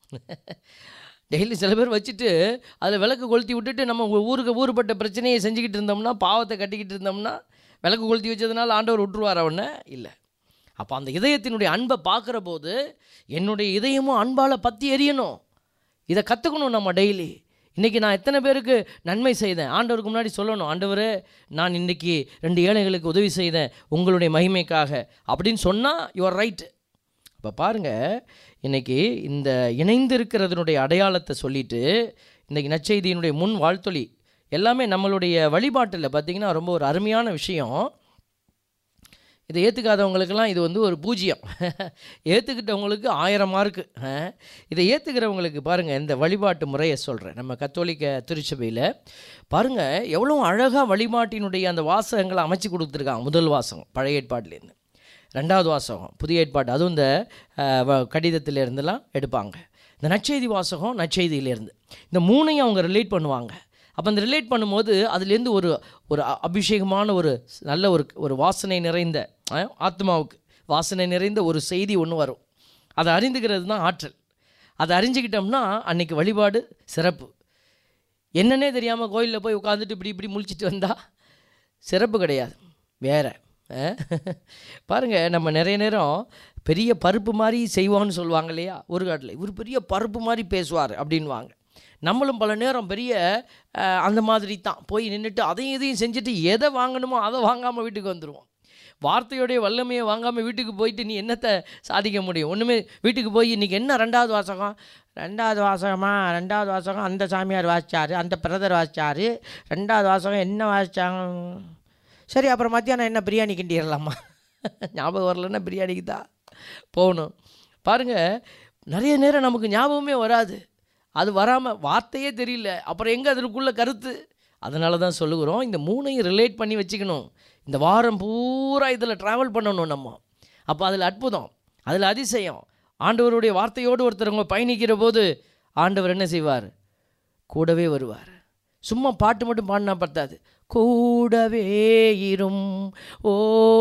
டெய்லி சில பேர் வச்சுட்டு அதில் விளக்கு கொளுத்தி விட்டுட்டு நம்ம ஊ- ஊருக்கு ஊருப்பட்ட பிரச்சனையை செஞ்சுக்கிட்டு இருந்தோம்னா பாவத்தை கட்டிக்கிட்டு இருந்தோம்னா விளக்கு கொளுத்தி வச்சதுனால ஆண்டவர் விட்டுருவார் அவனை இல்லை அப்போ அந்த இதயத்தினுடைய அன்பை பார்க்குற போது என்னுடைய இதயமும் அன்பால் பற்றி எரியணும் இதை கற்றுக்கணும் நம்ம டெய்லி இன்றைக்கி நான் எத்தனை பேருக்கு நன்மை செய்தேன் ஆண்டவருக்கு முன்னாடி சொல்லணும் ஆண்டவரே நான் இன்றைக்கி ரெண்டு ஏழைகளுக்கு உதவி செய்தேன் உங்களுடைய மகிமைக்காக அப்படின்னு சொன்னால் யுவர் ரைட்டு இப்போ பாருங்கள் இன்றைக்கி இந்த இணைந்திருக்கிறதுனுடைய அடையாளத்தை சொல்லிட்டு இன்றைக்கி நற்செய்தியினுடைய முன் வாழ்த்தொலி எல்லாமே நம்மளுடைய வழிபாட்டில் பார்த்திங்கன்னா ரொம்ப ஒரு அருமையான விஷயம் இதை ஏற்றுக்காதவங்களுக்கெல்லாம் இது வந்து ஒரு பூஜ்ஜியம் ஏற்றுக்கிட்டவங்களுக்கு ஆயிரம் மார்க்கு இதை ஏற்றுக்கிறவங்களுக்கு பாருங்கள் இந்த வழிபாட்டு முறையை சொல்கிறேன் நம்ம கத்தோலிக்க திருச்சபையில் பாருங்கள் எவ்வளோ அழகாக வழிபாட்டினுடைய அந்த வாசகங்களை அமைச்சு கொடுத்துருக்காங்க முதல் வாசகம் பழைய ஏற்பாட்டிலேருந்து ரெண்டாவது வாசகம் புதிய ஏற்பாடு அதுவும் இந்த அஹ், வ- கடிதத்திலேருந்துலாம் எடுப்பாங்க இந்த நற்செய்தி வாசகம் நற்செய்தியிலேருந்து இந்த மூணையும் அவங்க ரிலேட் பண்ணுவாங்க அப்போ அந்த ரிலேட் பண்ணும்போது அதுலேருந்து ஒரு ஒரு அ- அபிஷேகமான ஒரு ஸ்- நல்ல ஒரு ஒரு வாசனை நிறைந்த அஹ், ஆத்மாவுக்கு வாசனை நிறைந்த ஒரு செய்தி ஒன்று வரும் அதை அறிந்துக்கிறது தான் ஆற்றல் அதை அறிஞ்சுக்கிட்டோம்னா அன்னைக்கு வழிபாடு சிறப்பு என்னன்னே தெரியாமல் கோயிலில் போய் உட்காந்துட்டு இப்படி இப்படி முழிச்சிட்டு வந்தா சிறப்பு கிடையாது வேற அஹ். பாருங்க நம்ம நிறைய நேரம் பெரிய பருப்பு மாதிரி செய்வான்னு சொல்லுவாங்க இல்லையா ஒரு காட்டில் இவர் பெரிய பருப்பு மாதிரி பேசுவார் அப்படின்வாங்க நம்மளும் பல நேரம் பெரிய அஹ், அந்த மாதிரி தான் போய் நின்றுட்டு அதையும் இதையும் செஞ்சுட்டு எதை வாங்கணுமோ அதை வாங்காமல் வீட்டுக்கு வந்துடுவோம் வார்த்தையோடைய வல்லமையை வாங்காமல் வீட்டுக்கு போயிட்டு நீ என்னத்தை சாதிக்க முடியும் ஒன்றுமே வீட்டுக்கு போய் இன்றைக்கி என்ன ரெண்டாவது வாசகம் ரெண்டாவது வாசகமா ரெண்டாவது வாசகம் அந்த சாமியார் வாசிச்சாரு அந்த பிரதர் வாசிச்சாரு ரெண்டாவது வாசகம் என்ன வாசிச்சாங்க சரி அப்புறம் மத்தியானம் என்ன பிரியாணி கிண்டிடலாமா ஞாபகம் வரலன்னா பிரியாணிக்கு தான் போகணும் பாருங்கள் நிறைய நேரம் நமக்கு ஞாபகமே வராது அது வராமல் வார்த்தையே தெரியல அப்புறம் எங்கே அதற்குள்ள கருத்து அதனால தான் சொல்லுகிறோம் இந்த மூணையும் ரிலேட் பண்ணி வச்சுக்கணும் இந்த வாரம் பூரா இதில் ட்ராவல் பண்ணணும் நம்ம அப்போ அதில் அற்புதம் அதில் அதிசயம் ஆண்டவருடைய வார்த்தையோடு ஒருத்தரவங்க பயணிக்கிற போது ஆண்டவர் என்ன செய்வார் கூடவே வருவார் சும்மா பாட்டு மட்டும் பாடினா பத்தாது கூடவே இரும் ஓ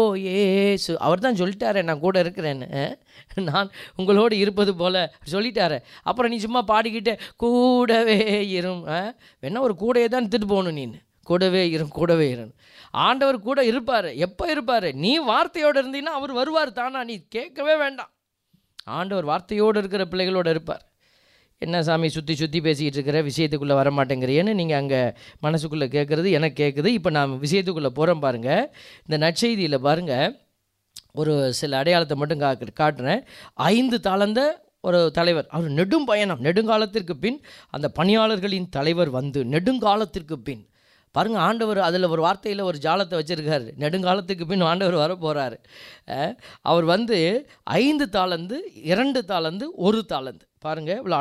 ஏசு அவர் தான் சொல்லிட்டாரே நான் கூட இருக்கிறேன்னு அஹ். நான் உங்களோடு இருப்பது போல சொல்லிட்டாரு அப்புறம் நீ சும்மா பாடிக்கிட்டே கூடவே இரும் அஹ். வேணா ஒரு கூடையே தான் எடுத்துட்டு போகணும் நீ கூடவே இரும் கூடவே இரும் ஆண்டவர் கூட இருப்பார் எப்போ இருப்பார் நீ வார்த்தையோடு இருந்தீங்கன்னா அவர் வருவார் தானா நீ கேட்கவே வேண்டாம் ஆண்டவர் வார்த்தையோடு இருக்கிற பிள்ளைகளோடு இருப்பார் என்ன சாமி சுற்றி சுற்றி பேசிக்கிட்டு இருக்கிற விஷயத்துக்குள்ளே வர மாட்டேங்கிறியேன்னு நீங்கள் அங்கே மனசுக்குள்ளே கேட்குறது எனக்கு கேட்குது இப்போ நான் விஷயத்துக்குள்ளே போகிறேன் பாருங்கள் இந்த நற்செய்தியில் பாருங்கள் ஒரு சில அடையாளத்தை மட்டும் காக்கு காட்டுறேன் ஐந்து தாளந்த ஒரு தலைவர் அவர் நெடும் பயணம் நெடுங்காலத்திற்கு பின் அந்த பணியாளர்களின் தலைவர் வந்து நெடுங்காலத்திற்கு பின் பாருங்க ஆண்டவர் அதில் ஒரு வார்த்தையில் ஒரு ஜாலத்தை வச்சிருக்காரு நெடுங்காலத்துக்கு பின் ஆண்டவர் வர போகிறாரு அவர் வந்து ஐந்து தாளந்து இரண்டு தாளந்து ஒரு தாளந்து பாருங்கள் இவ்வளோ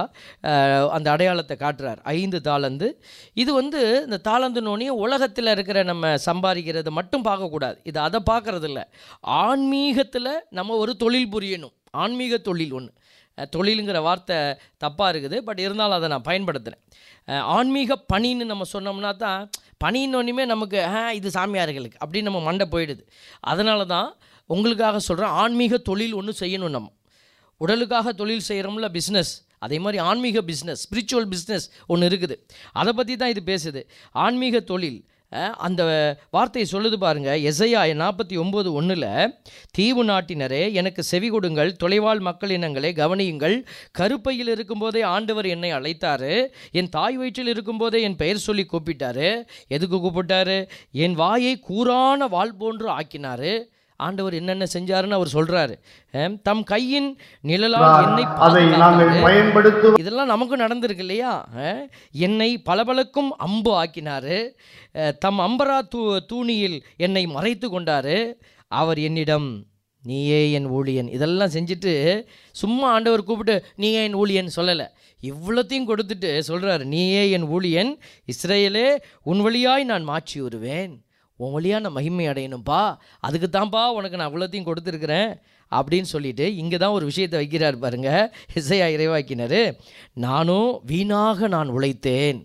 அழகாக அந்த அடையாளத்தை காட்டுறார் ஐந்து தாளந்து இது வந்து இந்த தாளந்துனோடனே உலகத்தில் இருக்கிற நம்ம சம்பாதிக்கிறத மட்டும் பார்க்கக்கூடாது இது அதை பார்க்கறது இல்ல ஆன்மீகத்தில் நம்ம ஒரு தொழில் புரியணும் ஆன்மீக தொழில் ஒன்று தொழிலுங்கிற வார்த்தை தப்பாக இருக்குது பட் இருந்தாலும் அதை நான் பயன்படுத்துகிறேன் அஹ், ஆன்மீக பணின்னு நம்ம சொன்னோம்னா தான் பணின்னொன்னுமே நமக்கு ஆ இது சாமியார்களுக்கு அப்படின்னு நம்ம மண்டை போயிடுது அதனால தான் உங்களுக்காக சொல்கிறேன் ஆன்மீக தொழில் ஒன்று செய்யணும் நம்ம உடலுக்காக தொழில் செய்கிறோம்ல பிஸ்னஸ் அதே மாதிரி ஆன்மீக பிஸ்னஸ் ஸ்பிரிச்சுவல் பிஸ்னஸ் ஒன்று இருக்குது அதை பற்றி தான் இது பேசுது ஆன்மீக தொழில் அஹ், அந்த வார்த்தையை சொல்லுது பாருங்க எசையா நாற்பத்தி ஒம்பது ஒன்றில் தீவு நாட்டினரே எனக்கு செவி கொடுங்கள் தொலைவாழ் மக்கள் இனங்களை கவனியுங்கள் கருப்பையில் இருக்கும்போதே ஆண்டவர் என்னை அழைத்தாரு என் தாய் வயிற்றில் இருக்கும்போதே என் பெயர் சொல்லி கூப்பிட்டாரு எதுக்கு கூப்பிட்டாரு என் வாயை கூரான வாள் போன்று ஆக்கினாரு ஆண்டவர் என்னென்ன செஞ்சாருன்னு அவர் சொல்றாரு அஹ், தம் கையின் நிழலால் என்னை அதை நாங்கள் பாதுகாத்தாரு. பயன்படுத்தும் இதெல்லாம் நமக்கும் நடந்திருக்கு இல்லையா அஹ், என்னை பளபளக்கும் அம்பு ஆக்கினாரு அஹ், தம் அம்பரா தூ தூணியில் என்னை மறைத்து கொண்டாரு அவர் என்னிடம் நீயே என் ஊழியன் இதெல்லாம் செஞ்சுட்டு சும்மா ஆண்டவர் கூப்பிட்டு நீயே என் ஊழியன் சொல்லலை இவ்வளோத்தையும் கொடுத்துட்டு சொல்கிறாரு நீயே என் ஊழியன் இஸ்ரேலே உன் வழியாய் நான் மாற்றி வருவேன் உன் வழியாக நான் மகிமை அடையணும்ப்பா அதுக்கு தான்ப்பா உனக்கு நான் அவ்வளோத்தையும் கொடுத்துருக்குறேன் அப்படின்னு சொல்லிட்டு இங்கே தான் ஒரு விஷயத்தை வைக்கிறார் பாருங்க இசையா இறைவாக்கினர் நானும் வீணாக நான் உழைத்தேன்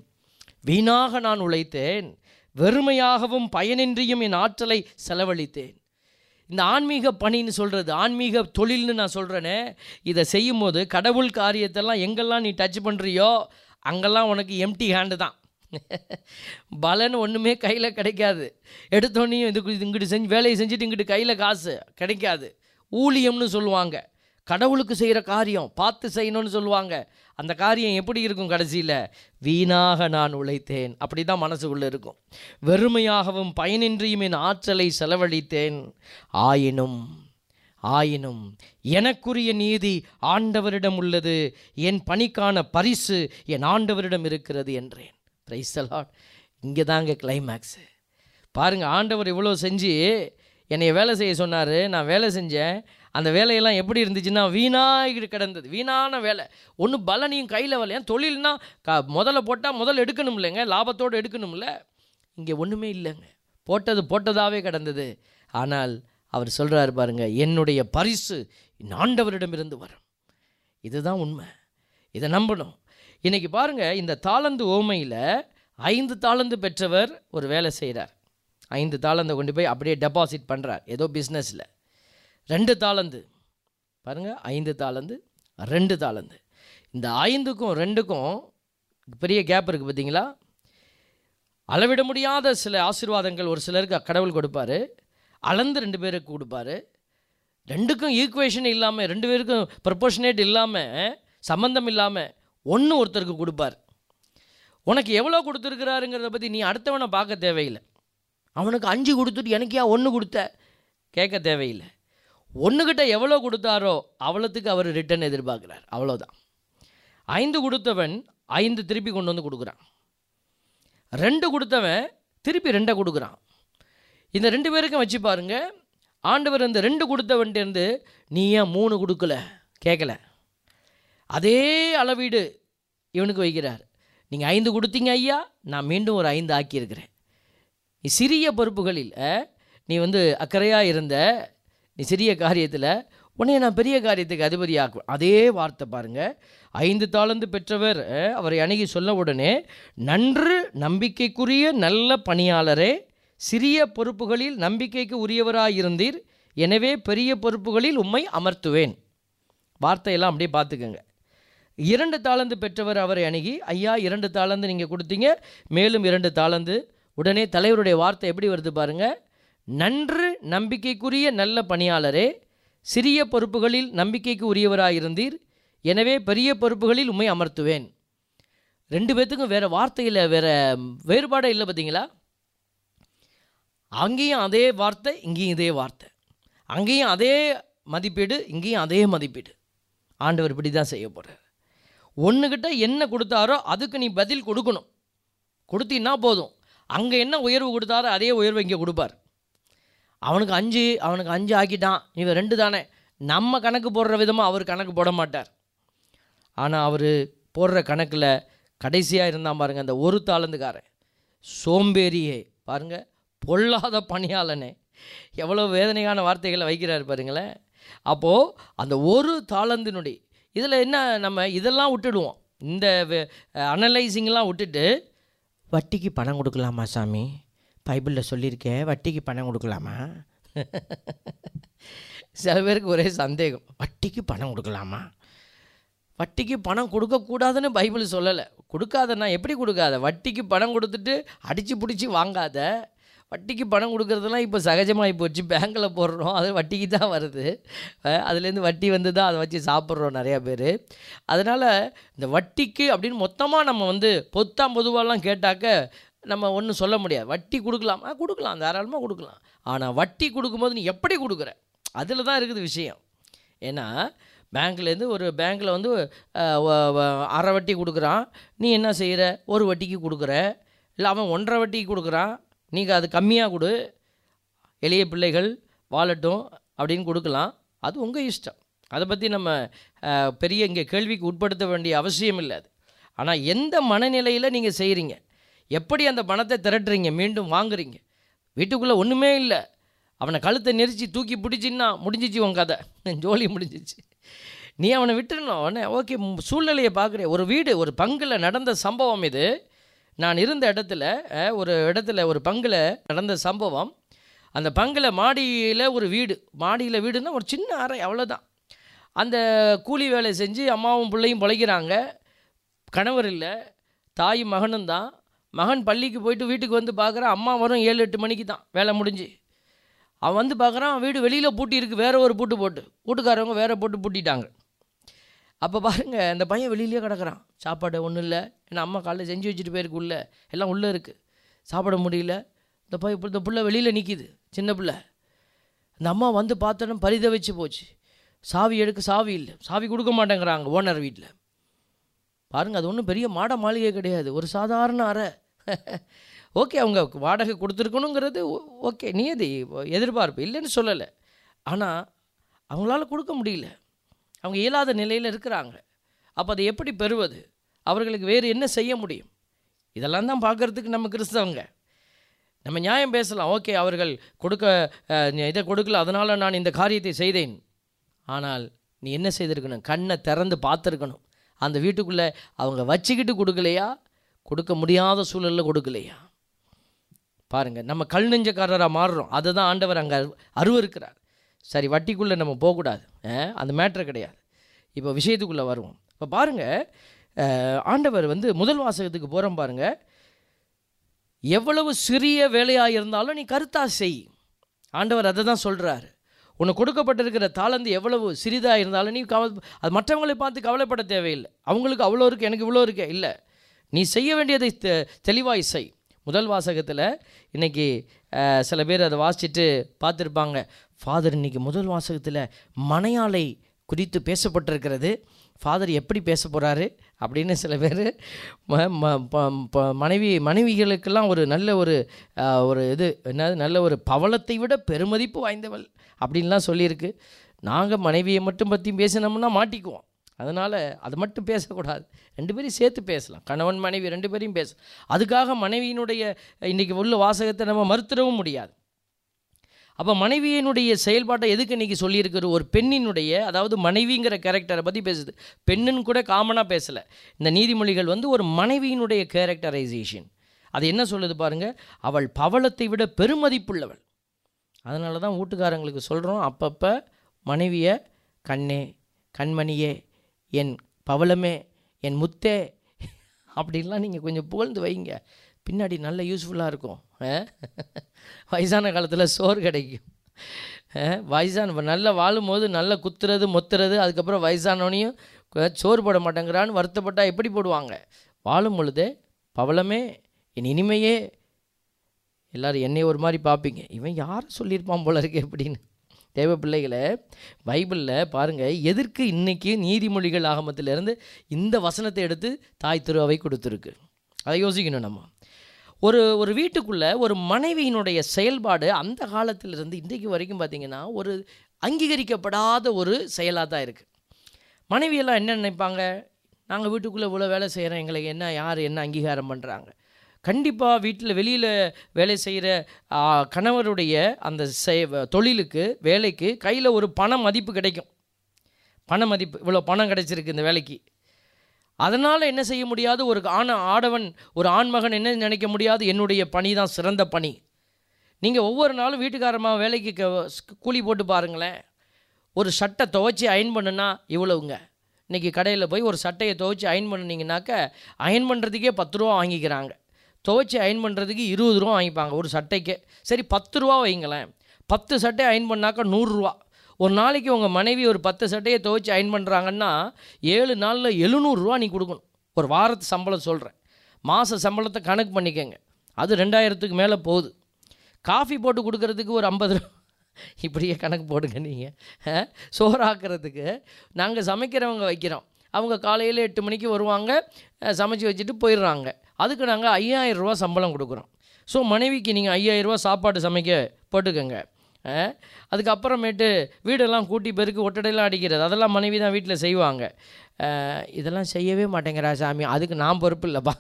வீணாக நான் உழைத்தேன் வெறுமையாகவும் பயனின்றியும் என் ஆற்றலை செலவழித்தேன் இந்த ஆன்மீக பணின்னு சொல்கிறது ஆன்மீக தொழில்னு நான் சொல்கிறேனே இதை செய்யும்போது கடவுள் காரியத்தெல்லாம் எங்கெல்லாம் நீ டச் பண்ணுறியோ அங்கெல்லாம் உனக்கு எம்டி ஹேண்டு தான் பலன் ஒன்றுமே கையில் கிடைக்காது எடுத்தோடனையும் இதுக்கு இது இங்கிட்டு செஞ்சு வேலையை செஞ்சுட்டு இங்கிட்டு கையில் காசு கிடைக்காது ஊழியம்னு சொல்லுவாங்க கடவுளுக்கு செய்கிற காரியம் பார்த்து செய்யணும்னு சொல்லுவாங்க அந்த காரியம் எப்படி இருக்கும் கடைசியில் வீணாக நான் உழைத்தேன் அப்படி தான் மனசுக்குள்ளே இருக்கும் வெறுமையாகவும் பயனின்றியும் என் ஆற்றலை செலவழித்தேன் ஆயினும் ஆயினும் எனக்குரிய நீதி ஆண்டவரிடம் உள்ளது என் பணிக்கான பரிசு என் ஆண்டவரிடம் இருக்கிறது என்றேன் பிரைசலாட் இங்கே தாங்க கிளைமேக்ஸு பாருங்கள் ஆண்டவர் இவ்வளோ செஞ்சு என்னை வேலை செய்ய சொன்னார் நான் வேலை செஞ்சேன் அந்த வேலையெல்லாம் எப்படி இருந்துச்சுன்னா வீணாகிட்டு கிடந்தது வீணான வேலை ஒன்றும் பலனையும் கையில் வரல ஏன் தொழில்னா க முதல்ல போட்டால் முதல்ல எடுக்கணும் இல்லைங்க லாபத்தோடு எடுக்கணும்ல இங்கே ஒன்றுமே இல்லைங்க போட்டது போட்டதாகவே கிடந்தது ஆனால் அவர் சொல்கிறாரு பாருங்க என்னுடைய பரிசு என் ஆண்டவரிடமிருந்து வரும் இதுதான் உண்மை இதை நம்பணும் இன்றைக்கி பாருங்கள் இந்த தாளந்து ஓமையில் ஐந்து தாளந்து பெற்றவர் ஒரு வேலை செய்கிறார் ஐந்து தாளந்தை கொண்டு போய் அப்படியே டெபாசிட் பண்ணுறார் ஏதோ பிஸ்னஸில் ரெண்டு தாளந்து பாருங்கள் ஐந்து தாளந்து ரெண்டு தாளந்து இந்த ஐந்துக்கும் ரெண்டுக்கும் பெரிய கேப் இருக்குது பார்த்தீங்களா அளவிட முடியாத சில ஆசீர்வாதங்கள் ஒரு சிலருக்கு கடவுள் கொடுப்பாரு அளந்து ரெண்டு பேருக்கு கொடுப்பாரு ரெண்டுக்கும் ஈக்குவேஷன் இல்லாமல் ரெண்டு பேருக்கும் ப்ரப்போர்ஷனேட் இல்லாமல் சம்மந்தம் இல்லாமல் ஒன்று ஒருத்தருக்கு கொடுப்பார் உனக்கு எவ்வளோ கொடுத்துருக்குறாருங்கிறத பற்றி நீ அடுத்தவனை பார்க்க தேவையில்லை அவனுக்கு அஞ்சு கொடுத்துட்டு எனக்கு ஏன் ஒன்று கொடுத்த கேட்க தேவையில்லை ஒன்றுக்கிட்ட எவ்வளோ கொடுத்தாரோ அவ்வளோத்துக்கு அவர் ரிட்டர்ன் எதிர்பார்க்குறார் அவ்வளோதான் ஐந்து கொடுத்தவன் ஐந்து திருப்பி கொண்டு வந்து கொடுக்குறான் ரெண்டு கொடுத்தவன் திருப்பி ரெண்டை கொடுக்குறான் இந்த ரெண்டு பேருக்கும் வச்சு பாருங்க ஆண்டவர் அந்த ரெண்டு கொடுத்தவன்ட்டேருந்து நீ ஏன் மூணு கொடுக்கல கேட்கல அதே அளவீடு இவனுக்கு வைக்கிறார் நீங்கள் ஐந்து கொடுத்தீங்க ஐயா நான் மீண்டும் ஒரு ஐந்து ஆக்கியிருக்கிறேன் நீ சிறிய பொறுப்புகளில் அஹ், நீ வந்து அக்கறையாக இருந்த நீ சிறிய காரியத்தில் உன்னைய நான் பெரிய காரியத்துக்கு அதிபதியாக்குவேன் அதே வார்த்தை பாருங்க ஐந்து தாளந்து பெற்றவர் அஹ், அவரை அணுகி சொல்ல உடனே நன்று நம்பிக்கைக்குரிய நல்ல பணியாளரே சிறிய பொறுப்புகளில் நம்பிக்கைக்கு உரியவராயிருந்தீர் எனவே பெரிய பொறுப்புகளில் உம்மை அமர்த்துவேன் வார்த்தையெல்லாம் அப்படியே பார்த்துக்கோங்க இரண்டு தாளந்து பெற்றவர் அவரை அணுகி ஐயா இரண்டு தாளந்து நீங்கள் கொடுத்தீங்க மேலும் இரண்டு தாளந்து உடனே தலைவருடைய வார்த்தை எப்படி வருது பாருங்க நன்று நம்பிக்கைக்குரிய நல்ல பணியாளரே சிறிய பொறுப்புகளில் நம்பிக்கைக்கு உரியவராயிருந்தீர் எனவே பெரிய பொறுப்புகளில் உம்மை அமர்த்துவேன் ரெண்டு பேர்த்துக்கும் வேறு வார்த்தையில் வேறு வேறுபாடே இல்லை பார்த்தீங்களா அங்கேயும் அதே வார்த்தை இங்கேயும் இதே வார்த்தை அங்கேயும் அதே மதிப்பீடு இங்கேயும் அதே மதிப்பீடு ஆண்டவர் இப்படி தான் செய்ய போகிறார் ஒன்றுக்கிட்ட என்ன கொடுத்தாரோ அதுக்கு நீ பதில் கொடுக்கணும் கொடுத்தீன்னா போதும் அங்கே என்ன உயர்வு கொடுத்தாரோ அதே உயர்வு இங்கே கொடுப்பார் அவனுக்கு அஞ்சு அவனுக்கு அஞ்சு ஆக்கிட்டான் இவன் ரெண்டு தானே நம்ம கணக்கு போடுற விதமாக அவர் கணக்கு போட மாட்டார் ஆனால் அவர் போடுற கணக்கில் கடைசியாக இருந்தான் பாருங்க அந்த ஒரு தாளந்துக்காரன் சோம்பேறியே பாருங்க பொல்லாத பணியாளனே எவ்வளோ வேதனையான வார்த்தைகளை வைக்கிறார் பாருங்களேன் அப்போது அந்த ஒரு தாளந்தினுடைய இதில் என்ன நம்ம இதெல்லாம் விட்டுடுவோம் இந்த அனலைசிங்லாம் விட்டுட்டு வட்டிக்கு பணம் கொடுக்கலாமா சாமி பைபிளில் சொல்லியிருக்கேன் வட்டிக்கு பணம் கொடுக்கலாமா சில பேருக்கு ஒரே சந்தேகம் வட்டிக்கு பணம் கொடுக்கலாமா வட்டிக்கு பணம் கொடுக்கக்கூடாதுன்னு பைபிள் சொல்லலை கொடுக்காதண்ணா எப்படி கொடுக்காத வட்டிக்கு பணம் கொடுத்துட்டு அடித்து பிடிச்சி வாங்காத வட்டிக்கு பணம் கொடுக்கறதெல்லாம் இப்போ சகஜமாகி போச்சு பேங்க்கில் போடுறோம் அது வட்டிக்கு தான் வருது அஹ் அதுலேருந்து வட்டி வந்து தான் அதை வச்சு சாப்பிட்றோம் நிறையா பேர் அதனால் இந்த வட்டிக்கு அப்படின்னு மொத்தமாக நம்ம வந்து பொத்தாம் பொதுவாலாம் கேட்டாக்க நம்ம ஒன்றும் சொல்ல முடியாது வட்டி கொடுக்கலாம் ஆ கொடுக்கலாம் தாராளமாக கொடுக்கலாம் ஆனால் வட்டி கொடுக்கும்போது நீ எப்படி கொடுக்குற அதில் தான் இருக்குது விஷயம் ஏன்னா பேங்க்லேருந்து ஒரு பேங்க்கில் வந்து அஹ், வ- வ- அரை வட்டி கொடுக்குறான் நீ என்ன செய்கிற ஒரு வட்டிக்கு கொடுக்குற இல்லை அவன் ஒன்றரை வட்டிக்கு கொடுக்குறான் நீங்கள் அது கம்மியாக கொடு எளிய பிள்ளைகள் வாழட்டும் அப்படின்னு கொடுக்கலாம் அது உங்கள் இஷ்டம் அதை பற்றி நம்ம அஹ், பெரிய இங்கே கேள்விக்கு உட்படுத்த வேண்டிய அவசியம் இல்லை அது ஆனால் எந்த மனநிலையில் நீங்கள் செய்கிறீங்க எப்படி அந்த பணத்தை திரட்டுறீங்க மீண்டும் வாங்குறீங்க வீட்டுக்குள்ளே ஒன்றுமே இல்லை அவனை கழுத்தை நெரிச்சு தூக்கி பிடிச்சின்னா முடிஞ்சிச்சு உன் கதை ஜோலி முடிஞ்சிச்சு நீ அவனை விட்டுறணும் உடனே ஓகே சூழ்நிலையை பார்க்குறேன் ஒரு வீடு ஒரு பங்கில் நடந்த சம்பவம் இது நான் இருந்த இடத்துல அஹ், ஒரு இடத்துல ஒரு பங்கில் நடந்த சம்பவம் அந்த பங்கில் மாடியில் ஒரு வீடு மாடியில் வீடுன்னா ஒரு சின்ன அறை அவ்வளோதான் அந்த கூலி வேலை செஞ்சு அம்மாவும் பிள்ளையும் பிழைக்கிறாங்க கணவர் இல்லை தாயும் மகனும் தான் மகன் பள்ளிக்கு போயிட்டு வீட்டுக்கு வந்து பார்க்குறான் அம்மா வரும் ஏழு எட்டு மணிக்கு தான் வேலை முடிஞ்சு அவன் வந்து பார்க்குறான் வீடு வெளியில் பூட்டி இருக்கு வேற ஒரு பூட்டு போட்டு வீட்டுக்காரவங்க வேற போட்டு பூட்டிட்டாங்க அப்போ பாருங்க அந்த பையன் வெளியிலேயே கிடக்குறான் சாப்பாடு ஒன்றும் இல்லை ஏன்னா அம்மா காலைல செஞ்சு வச்சுட்டு போயிருக்கு உள்ள எல்லாம் உள்ளே இருக்குது சாப்பிட முடியல இந்த பையன் இந்த புள்ள வெளியில் நிற்கிது சின்ன பிள்ளை அந்த அம்மா வந்து பார்த்தோன்னு பரிதவிச்சு போச்சு சாவி எடுக்க சாவி இல்லை சாவி கொடுக்க மாட்டேங்கிறாங்க ஓனர் வீட்டில் பாருங்கள் அது ஒன்றும் பெரிய மாட மாளிகை கிடையாது ஒரு சாதாரண அறை ஓகே அவங்க வாடகை கொடுத்துருக்கணுங்கிறது ஓ- ஓகே நியதி எதிர்பார்ப்பு இல்லைன்னு சொல்லலை ஆனால் அவங்களால கொடுக்க முடியல அவங்க இயலாத நிலையில் இருக்கிறாங்க அப்போ அதை எப்படி பெறுவது அவர்களுக்கு வேறு என்ன செய்ய முடியும் இதெல்லாம் தான் பார்க்குறதுக்கு நம்ம கிறிஸ்தவங்க நம்ம நியாயம் பேசலாம் ஓகே அவர்கள் கொடுக்க அஹ், இதை கொடுக்கல அதனால் நான் இந்த காரியத்தை செய்தேன் ஆனால் நீ என்ன செய்திருக்கணும் கண்ணை திறந்து பார்த்துருக்கணும் அந்த வீட்டுக்குள்ளே அவங்க வச்சுக்கிட்டு கொடுக்கலையா கொடுக்க முடியாத சூழலில் கொடுக்கலையா பாருங்கள் நம்ம கல் நெஞ்சக்காரராக மாறுறோம் அதை தான் ஆண்டவர் அங்கே அருவருக்கிறார் சரி வட்டிக்குள்ளே நம்ம போகக்கூடாது அஹ், அந்த மேட்ரு கிடையாது இப்போ விஷயத்துக்குள்ளே வருவோம் இப்போ பாருங்கள் ஆண்டவர் வந்து முதல் வாசகத்துக்கு போகிறோம் பாருங்கள் எவ்வளவு சிறிய வேலையாக இருந்தாலும் நீ கருத்தா செய் ஆண்டவர் அதை தான் சொல்கிறாரு உனக்கு கொடுக்கப்பட்டிருக்கிற தாளந்து எவ்வளவு சிறிதாக இருந்தாலும் நீ கவ அது மற்றவங்களை பார்த்து கவலைப்பட தேவையில்லை அவங்களுக்கு அவ்வளோ இருக்குது எனக்கு இவ்வளோ இருக்கே இல்லை நீ செய்ய வேண்டியதை தெ- தெளிவாய் செய் முதல் வாசகத்தில் இன்றைக்கி சில பேர் அதை வாசிச்சுட்டு பார்த்துருப்பாங்க ஃபாதர் இன்னைக்கு முதல் வாசகத்தில் மனையாளை குறித்து பேசப்பட்டிருக்கிறது ஃபாதர் எப்படி பேச போகிறாரு அப்படின்னு சில பேர் ம- ம- ப- ப- மனைவி மனைவிகளுக்கெல்லாம் ஒரு நல்ல ஒரு ஆஹ், ஒரு இது என்னது நல்ல ஒரு பவளத்தை விட பெருமதிப்பு வாய்ந்தவள் அப்படின்லாம் சொல்லியிருக்கு நாங்கள் மனைவியை மட்டும் பற்றி பேசினோம்னா மாட்டிக்குவோம் அதனால் அது மட்டும் பேசக்கூடாது ரெண்டு பேரையும் சேர்த்து பேசலாம் கணவன் மனைவி ரெண்டு பேரையும் பேச அதுக்காக மனைவியினுடைய இன்றைக்கி உள்ள வாசகத்தை நம்ம மறுத்துடவும் முடியாது அப்போ மனைவியினுடைய செயல்பாட்டை எதுக்கு இன்றைக்கி சொல்லியிருக்கிற ஒரு பெண்ணினுடைய அதாவது மனைவிங்கிற கேரக்டரை பற்றி பேசுது பெண்ணுன்னு கூட காமனாக பேசலை இந்த நீதிமொழிகள் வந்து ஒரு மனைவியினுடைய கேரக்டரைசேஷன் அது என்ன சொல்லுது பாருங்கள் அவள் பவளத்தை விட பெருமதிப்புள்ளவள் அதனால தான் வீட்டுக்காரங்களுக்கு சொல்கிறோம் அப்பப்போ மனைவியை கண்ணே கண்மணியே என் பவளமே என் முத்தே அப்படின்லாம் நீங்கள் கொஞ்சம் புகழ்ந்து வைங்க பின்னாடி நல்ல யூஸ்ஃபுல்லாக இருக்கும் ஆ? வயசான காலத்தில் சோறு கிடைக்கும் ஆ? வயசான இப்ப நல்லா வாழும்போது நல்லா குத்துறது மொத்துறது அதுக்கப்புறம் வயசானவனையும் கு- சோறு போட மாட்டேங்கிறான்னு வருத்தப்பட்டா எப்படி போடுவாங்க வாழும் பொழுதே பவளமே என் இனிமையே எல்லாரும் என்னை ஒரு மாதிரி பார்ப்பீங்க இவன் யாரை சொல்லியிருப்பான் போல இருக்கு அப்படின்னு தேவ பிள்ளைகளை பைபிளில் பாருங்கள் எதற்கு இன்னைக்கு நீதிமொழிகள் ஆகமத்திலிருந்து இந்த வசனத்தை எடுத்து தாய் திருவை கொடுத்துருக்கு அதை யோசிக்கணும் நம்ம ஒரு ஒரு வீட்டுக்குள்ளே ஒரு மனைவியினுடைய செயல்பாடு அந்த காலத்திலிருந்து இன்றைக்கு வரைக்கும் பார்த்திங்கன்னா ஒரு அங்கீகரிக்கப்படாத ஒரு செயலாக தான் இருக்குது மனைவியெல்லாம் என்ன நினைப்பாங்க நாங்கள் வீட்டுக்குள்ளே இவ்வளோ வேலை செய்கிறோம் எங்களுக்கு என்ன யார் என்ன அங்கீகாரம் பண்ணுறாங்க கண்டிப்பாக வீட்டில் வெளியில் வேலை செய்கிற கணவருடைய அந்த செய தொழிலுக்கு வேலைக்கு கையில் ஒரு பண மதிப்பு கிடைக்கும் பண மதிப்பு இவ்வளோ பணம் கிடைச்சிருக்கு இந்த வேலைக்கு அதனால் என்ன செய்ய முடியாது ஒரு ஆண ஆடவன் ஒரு ஆண்மகன் என்ன நினைக்க முடியாது என்னுடைய பணி தான் சிறந்த பணி நீங்கள் ஒவ்வொரு நாளும் வீட்டுக்காரமாக வேலைக்கு க- கூலி போட்டு பாருங்களேன் ஒரு சட்டை துவைச்சி அயன் பண்ணுனா இவ்வளவுங்க இன்றைக்கி கடையில் போய் ஒரு சட்டையை துவைச்சி அயன் பண்ணினீங்கனாக்க அயன் பண்ணுறதுக்கே பத்து ரூபா வாங்கிக்கிறாங்க துவைச்சி அயன் பண்ணுறதுக்கு இருபது ரூபா வாங்கிப்பாங்க ஒரு சட்டைக்கு சரி பத்து ரூபா வைங்களேன் பத்து சட்டை அயன் பண்ணாக்கா நூறுரூவா ஒரு நாளைக்கு உங்கள் மனைவி ஒரு பத்து சட்டையை துவைச்சி அயன் பண்ணுறாங்கன்னா ஏழு நாளில் எழுநூறுரூவா நீ கொடுக்கணும் ஒரு வாரத்து சம்பளம் சொல்கிறேன் மாத சம்பளத்தை கணக்கு பண்ணிக்கங்க அது ரெண்டாயிரத்துக்கு மேலே போகுது காஃபி போட்டு கொடுக்கறதுக்கு ஒரு ஐம்பது ரூபா இப்படியே கணக்கு போடுங்க நீங்கள் சோறாக்குறதுக்கு நாங்கள் சமைக்கிறவங்க வைக்கிறோம் அவங்க காலையில் எட்டு மணிக்கு வருவாங்க அஹ், சமைச்சு வச்சுட்டு போயிடுறாங்க அதுக்கு நாங்கள் ஐயாயிரம் ரூபா சம்பளம் கொடுக்குறோம் ஸோ மனைவிக்கு நீங்கள் ஐயாயிரம் ரூபா சாப்பாடு சமைக்க போட்டுக்கோங்க அஹ், அதுக்கப்புறமேட்டு வீடெல்லாம் கூட்டி பெருக்கு ஒட்டடையெல்லாம் அடிக்கிறது அதெல்லாம் மனைவி தான் வீட்டில் செய்வாங்க அஹ், இதெல்லாம் செய்யவே மாட்டேங்கிறா சாமி அதுக்கு நான் பொறுப்பு இல்லைப்பா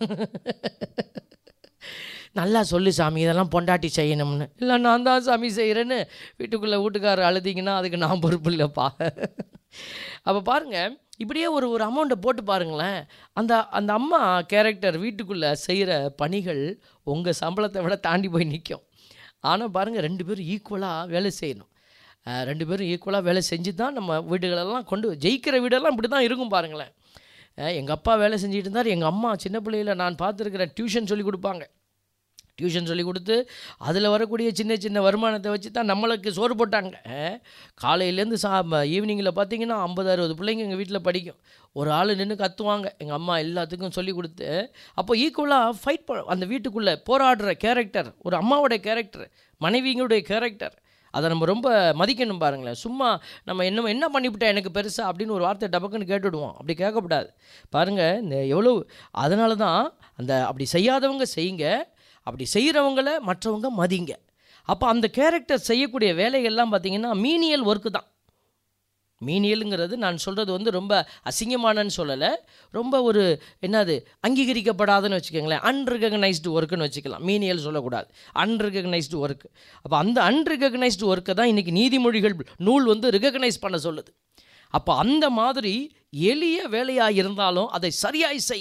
நல்லா சொல்லு சாமி இதெல்லாம் பொண்டாட்டி செய்யணும்னு இல்லை நான் தான் சாமி செய்கிறேன்னு வீட்டுக்குள்ளே வீட்டுக்காரர் அழுதிங்கன்னா அதுக்கு நான் பொறுப்பு இல்லைப்பா அப்போ பாருங்கள் இப்படியே ஒரு ஒரு அமௌண்ட்டை போட்டு பாருங்களேன் அந்த அந்த அம்மா கேரக்டர் வீட்டுக்குள்ளே செய்கிற பணிகள் உங்கள் சம்பளத்தை விட தாண்டி போய் நிற்கும் ஆனால் பாருங்கள் ரெண்டு பேரும் ஈக்குவலாக வேலை செய்யணும் அஹ் ரெண்டு பேரும் ஈக்குவலாக வேலை செஞ்சு தான் நம்ம வீடுகளெல்லாம் கொண்டு ஜெயிக்கிற வீடெல்லாம் இப்படி தான் இருக்கும் பாருங்களேன் எங்கள் அப்பா வேலை செஞ்சுட்டு இருந்தார் எங்கள் அம்மா சின்ன பிள்ளையில நான் பார்த்துருக்கிறேன் டியூஷன் சொல்லி கொடுப்பாங்க டியூஷன் சொல்லி கொடுத்து அதில் வரக்கூடிய சின்ன சின்ன வருமானத்தை வச்சு தான் நம்மளுக்கு சோறு போட்டாங்க அஹ், காலையிலேருந்து சா ஈவினிங்கில் பார்த்தீங்கன்னா ஐம்பது அறுபது பிள்ளைங்க எங்கள் வீட்டில் படிக்கும் ஒரு ஆள் நின்று கத்துவாங்க எங்கள் அம்மா எல்லாத்துக்கும் சொல்லி கொடுத்து அப்போ ஈக்குவலாக ஃபைட் ப அந்த வீட்டுக்குள்ளே போராடுற கேரக்டர் ஒரு அம்மாவோட கேரக்டர் மனைவிங்களுடைய கேரக்டர் அதை நம்ம ரொம்ப மதிக்கணும் பாருங்களேன் சும்மா நம்ம என்ன என்ன பண்ணிவிட்டேன் எனக்கு பெருசா அப்படின்னு ஒரு வார்த்தை டபக்குன்னு கேட்டுடுவோம் அப்படி கேட்கக்கூடாது பாருங்கள் இந்த எவ்வளோ அதனால தான் அந்த அப்படி செய்யாதவங்க செய்யுங்க அப்படி செய்கிறவங்கள மற்றவங்க மதிங்க அப்போ அந்த கேரக்டர் செய்யக்கூடிய வேலைகள்லாம் பார்த்தீங்கன்னா மீனியல் ஒர்க்கு தான் மீனியலுங்கிறது நான் சொல்கிறது வந்து ரொம்ப அசிங்கமானன்னு சொல்லலை ரொம்ப ஒரு என்னது அங்கீகரிக்கப்படாதுன்னு வச்சுக்கோங்களேன் அன்ரிகக்னைஸ்டு ஒர்க்குன்னு வச்சுக்கலாம் மீனியல் சொல்லக்கூடாது அன்ரிகக்னைஸ்டு ஒர்க் அப்போ அந்த அன்ரிகக்னைஸ்டு ஒர்க்கை தான் இன்றைக்கி நீதிமொழிகள் நூல் வந்து ரிகக்னைஸ் பண்ண சொல்லுது அப்போ அந்த மாதிரி எளிய வேலையாக இருந்தாலும் அதை சரியாய் செய்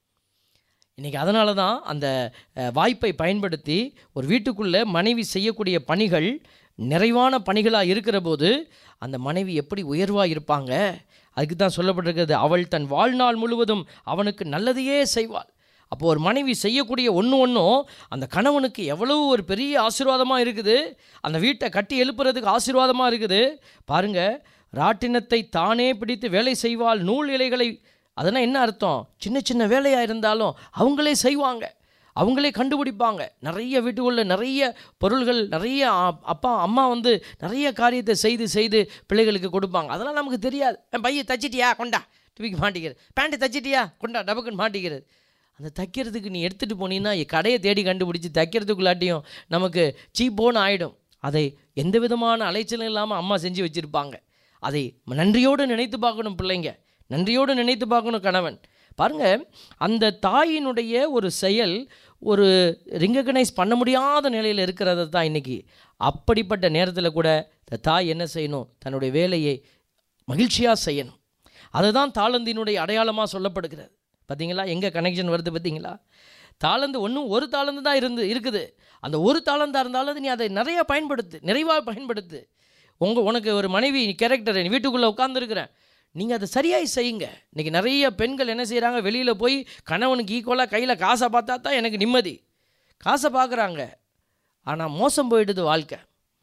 இன்றைக்கி அதனால தான் அந்த அஹ், வாய்ப்பை பயன்படுத்தி ஒரு வீட்டுக்குள்ளே மனைவி செய்யக்கூடிய பணிகள் நிறைவான பணிகளாக இருக்கிற போது அந்த மனைவி எப்படி உயர்வாக இருப்பாங்க அதுக்கு தான் சொல்லப்பட்டிருக்கிறது அவள் தன் வாழ்நாள் முழுவதும் அவனுக்கு நல்லதையே செய்வாள் அப்போ ஒரு மனைவி செய்யக்கூடிய ஒன்று ஒன்றும் அந்த கணவனுக்கு எவ்வளவு ஒரு பெரிய ஆசீர்வாதமாக இருக்குது அந்த வீட்டை கட்டி எழுப்புறதுக்கு ஆசீர்வாதமாக இருக்குது பாருங்க ராட்டினத்தை தானே பிடித்து வேலை செய்வாள் நூல் இலைகளை அதனால் என்ன அர்த்தம் சின்ன சின்ன வேலையாக இருந்தாலும் அவங்களே செய்வாங்க அவங்களே கண்டுபிடிப்பாங்க நிறைய வீட்டுக்குள்ள நிறைய பொருள்கள் நிறைய அ- அப்பா அம்மா வந்து நிறைய காரியத்தை செய்து செய்து பிள்ளைகளுக்கு கொடுப்பாங்க அதெல்லாம் நமக்கு தெரியாது "என் பைய தச்சிட்டியா கொண்டா தூக்கி மாட்டிக்கிறது பேண்ட்டு தச்சிட்டியா கொண்டா டபக்குன்னு மாட்டிக்கிறது அந்த தைக்கிறதுக்கு நீ எடுத்துகிட்டு போனீங்கன்னா கடையை தேடி கண்டுபிடிச்சி தைக்கிறதுக்குள்ளாட்டியும் நமக்கு சீப்போன்னு ஆகிடும் அதை எந்த விதமான அலைச்சலும் இல்லாமல் அம்மா செஞ்சு வச்சுருப்பாங்க அதை நன்றியோடு நினைத்து பார்க்கணும் பிள்ளைங்க நன்றியோடு நினைத்து பார்க்கணும் கணவன் பாருங்க அந்த தாயினுடைய ஒரு செயல் ஒரு ரிங்ககனைஸ் பண்ண முடியாத நிலையில் இருக்கிறத தான் இன்னைக்கு அப்படிப்பட்ட நேரத்தில் கூட இந்த தாய் என்ன செய்யணும் தன்னுடைய வேலையை மகிழ்ச்சியாக செய்யணும் அதுதான் தாளந்தினுடைய அடையாளமாக சொல்லப்படுகிறது பார்த்தீங்களா எங்கே கனெக்ஷன் வருது பார்த்தீங்களா தாளந்து ஒன்றும் ஒரு தாளந்து தான் இருந்து இருக்குது அந்த ஒரு தாளந்தாக இருந்தாலும் நீ அதை நிறைய பயன்படுத்து நிறைவாக பயன்படுத்து உங்கள் உனக்கு ஒரு மனைவி கேரக்டர் நீ வீட்டுக்குள்ளே உட்காந்துருக்குறேன் நீங்கள் அதை சரியாய் செய்யுங்க இன்றைக்கி நிறைய பெண்கள் என்ன செய்கிறாங்க வெளியில் போய் கணவனுக்கு ஈக்குவலாக கையில் காசை பார்த்தா தான் எனக்கு நிம்மதி காசை பார்க்குறாங்க ஆனால் மோசம் போயிடுது வாழ்க்கை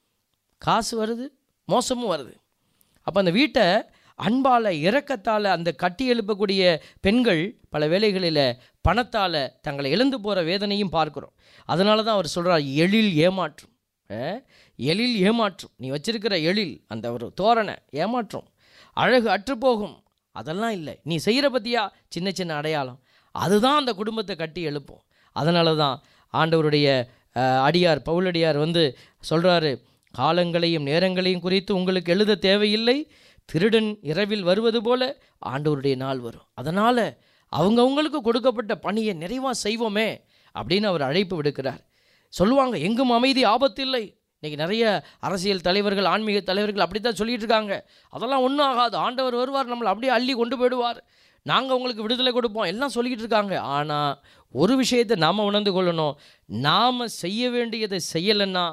காசு வருது மோசமும் வருது அப்போ அந்த வீட்டை அன்பால் இரக்கத்தால் அந்த கட்டி எழுப்பக்கூடிய பெண்கள் பல வேளைகளில் பணத்தால் தங்களை இழந்து போகிற வேதனையும் பார்க்குறோம் அதனால தான் அவர் சொல்கிறார் எழில் ஏமாற்றும் அஹ், எழில் ஏமாற்றும் நீ வச்சிருக்கிற எழில் அந்த ஒரு தோரணை ஏமாற்றும் அழகு அற்றுப்போகும் அதெல்லாம் இல்லை நீ செய்கிற பற்றியா சின்ன சின்ன அடையாளம் அதுதான் அந்த குடும்பத்தை கட்டி எழுப்பும் அதனால தான் ஆண்டவருடைய அஹ், அடியார் பவுலடியார் வந்து சொல்கிறாரு காலங்களையும் நேரங்களையும் குறித்து உங்களுக்கு எழுத தேவையில்லை திருடன் இரவில் வருவது போல ஆண்டவருடைய நாள் வரும் அதனால் அவங்கவுங்களுக்கு கொடுக்கப்பட்ட பணியை நிறைவாக செய்வோமே அப்படின்னு அவர் அழைப்பு விடுக்கிறார் சொல்லுவாங்க எங்கும் அமைதி ஆபத்தில்லை இன்னைக்கு நிறைய அரசியல் தலைவர்கள் ஆன்மீக தலைவர்கள் அப்படி தான் சொல்லிட்டு இருக்காங்க அதெல்லாம் ஒன்றும் ஆகாது ஆண்டவர் வருவார் நம்மளை அப்படியே அள்ளி கொண்டு போயிடுவார் நாங்கள் உங்களுக்கு விடுதலை கொடுப்போம் எல்லாம் சொல்லிக்கிட்டு இருக்காங்க ஆனால் ஒரு விஷயத்தை நாம் உணர்ந்து கொள்ளணும் நாம் செய்ய வேண்டியதை செய்யலைன்னா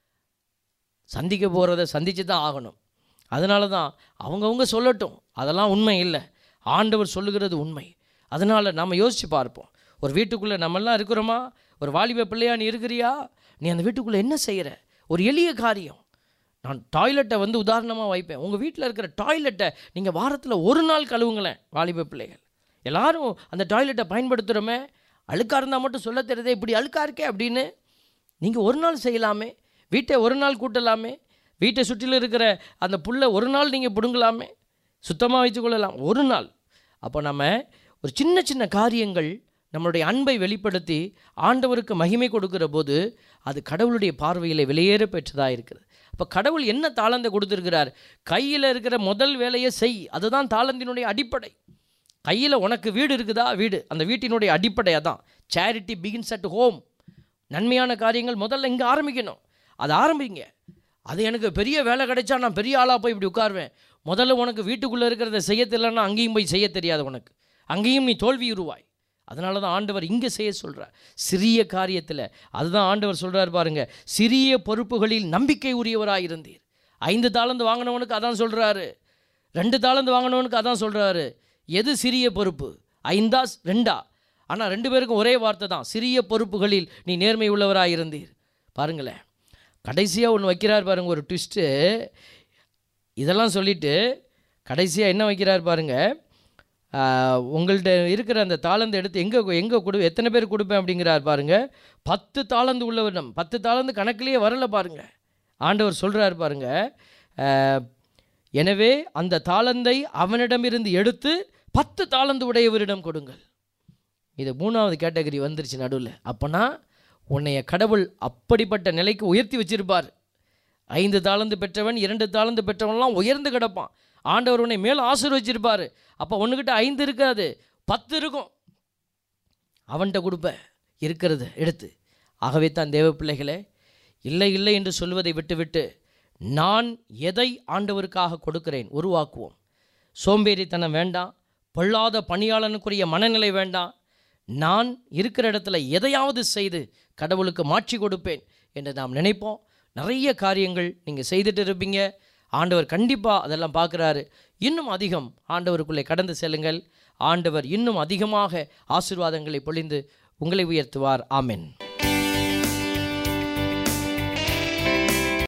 சந்திக்க போகிறத சந்திச்சு தான் ஆகணும் அதனால தான் அவங்கவுங்க சொல்லட்டும் அதெல்லாம் உண்மை இல்லை ஆண்டவர் சொல்லுகிறது உண்மை அதனால் நம்ம யோசித்து பார்ப்போம் ஒரு வீட்டுக்குள்ளே நம்மெல்லாம் இருக்கிறோமா ஒரு வாலிப பிள்ளையா நீ இருக்கிறியா நீ அந்த வீட்டுக்குள்ளே என்ன செய்கிற ஒரு எளிய காரியம் நான் டாய்லெட்டை வந்து உதாரணமாக வைப்பேன் உங்கள் வீட்டில் இருக்கிற டாய்லெட்டை நீங்கள் வாரத்தில் ஒரு நாள் கழுவுங்களேன் வாலிப பிள்ளைகள் எல்லாரும் அந்த டாய்லெட்டை பயன்படுத்துகிறோமே அழுக்காக இருந்தால் மட்டும் சொல்ல தெரியுதே இப்படி அழுக்காக இருக்கே அப்படின்னு நீங்கள் ஒரு நாள் செய்யலாமே வீட்டை ஒரு நாள் கூட்டலாமே வீட்டை சுற்றிலும் இருக்கிற அந்த புல்லை ஒரு நாள் நீங்கள் பிடுங்கலாமே சுத்தமாக வச்சுக்கொள்ளலாம் ஒரு நாள் அப்போ நம்ம ஒரு சின்ன சின்ன காரியங்கள் நம்மளுடைய அன்பை வெளிப்படுத்தி ஆண்டவருக்கு மகிமை கொடுக்கிற போது அது கடவுளுடைய பார்வையில் வெளியேற பெற்றதாக இருக்குது அப்போ கடவுள் என்ன தாளந்தை கொடுத்துருக்கிறார் கையில் இருக்கிற முதல் வேலையை செய் அதுதான் தாளந்தினுடைய அடிப்படை கையில் உனக்கு வீடு இருக்குதா வீடு அந்த வீட்டினுடைய அடிப்படை அதான் சேரிட்டி பிகின்ஸ் அட் ஹோம் நன்மையான காரியங்கள் முதல்ல இங்கே ஆரம்பிக்கணும் அதை ஆரம்பிங்க அது எனக்கு பெரிய வேலை கிடைச்சா நான் பெரிய ஆளாக போய் இப்படி உட்காருவேன் முதல்ல உனக்கு வீட்டுக்குள்ளே இருக்கிறத செய்ய தெரியலன்னா அங்கேயும் போய் செய்ய தெரியாது உனக்கு அங்கேயும் நீ தோல்வி உருவாய் அதனால தான் ஆண்டவர் இங்கே செய்ய சொல்கிறார் சிறிய காரியத்தில் அதுதான் ஆண்டவர் சொல்கிறார் பாருங்க சிறிய பொறுப்புகளில் நம்பிக்கை உரியவராக இருந்தீர் ஐந்து தாளந்து வாங்கினவனுக்கு அதான் சொல்கிறாரு ரெண்டு தாளந்து வாங்கினவனுக்கு அதான் சொல்கிறாரு எது சிறிய பொறுப்பு ஐந்தா ரெண்டா ஆனால் ரெண்டு பேருக்கும் ஒரே வார்த்தை தான் சிறிய பொறுப்புகளில் நீ நேர்மை உள்ளவராக இருந்தீர் பாருங்களேன் கடைசியாக ஒன்று வைக்கிறார் பாருங்க ஒரு ட்விஸ்ட்டு இதெல்லாம் சொல்லிட்டு கடைசியாக என்ன வைக்கிறார் பாருங்க ஆஹ், உங்கள்ட்ட இருக்கிற அந்த தாளந்து எடுத்து எங்கே எங்கே கொடு எத்தனை பேர் கொடுப்பேன் அப்படிங்கிறார் பாருங்க பத்து தாளந்து உள்ளவரிடம் பத்து தாளந்து கணக்கிலேயே வரல பாருங்க ஆண்டவர் சொல்கிறார் பாருங்க ஆஹ், எனவே அந்த தாளந்தை அவனிடமிருந்து எடுத்து பத்து தாளந்து உடையவரிடம் கொடுங்கள் இது மூணாவது கேட்டகரி வந்துருச்சு நடுவில் அப்போனா உன்னைய கடவுள் அப்படிப்பட்ட நிலைக்கு உயர்த்தி வச்சிருப்பார் ஐந்து தாளந்து பெற்றவன் இரண்டு தாளந்து பெற்றவன்லாம் உயர்ந்து கிடப்பான் ஆண்டவர் உன்னை மேலே ஆசீர்வச்சிருப்பார் அப்போ ஒன்றுக்கிட்ட ஐந்து இருக்காது பத்து இருக்கும் அவன்கிட்ட கொடுப்ப இருக்கிறது எடுத்து ஆகவே தான் தேவ பிள்ளைகளே இல்லை இல்லை என்று சொல்வதை விட்டுவிட்டு நான் எதை ஆண்டவருக்காக கொடுக்கிறேன் உருவாக்குவோம் சோம்பேறித்தனம் வேண்டாம் பொல்லாத பணியாளனுக்குரிய மனநிலை வேண்டாம் நான் இருக்கிற இடத்துல எதையாவது செய்து கடவுளுக்கு மாற்றி கொடுப்பேன் என்று நாம் நினைப்போம் நிறைய காரியங்கள் நீங்கள் செய்துட்டு இருப்பீங்க ஆண்டவர் கண்டிப்பாக அதெல்லாம் பார்க்குறாரு இன்னும் அதிகம் ஆண்டவருக்குள்ளே கடந்து செல்லுங்கள் ஆண்டவர் இன்னும் அதிகமாக ஆசீர்வாதங்களை பொழிந்து உங்களை உயர்த்துவார் ஆமென்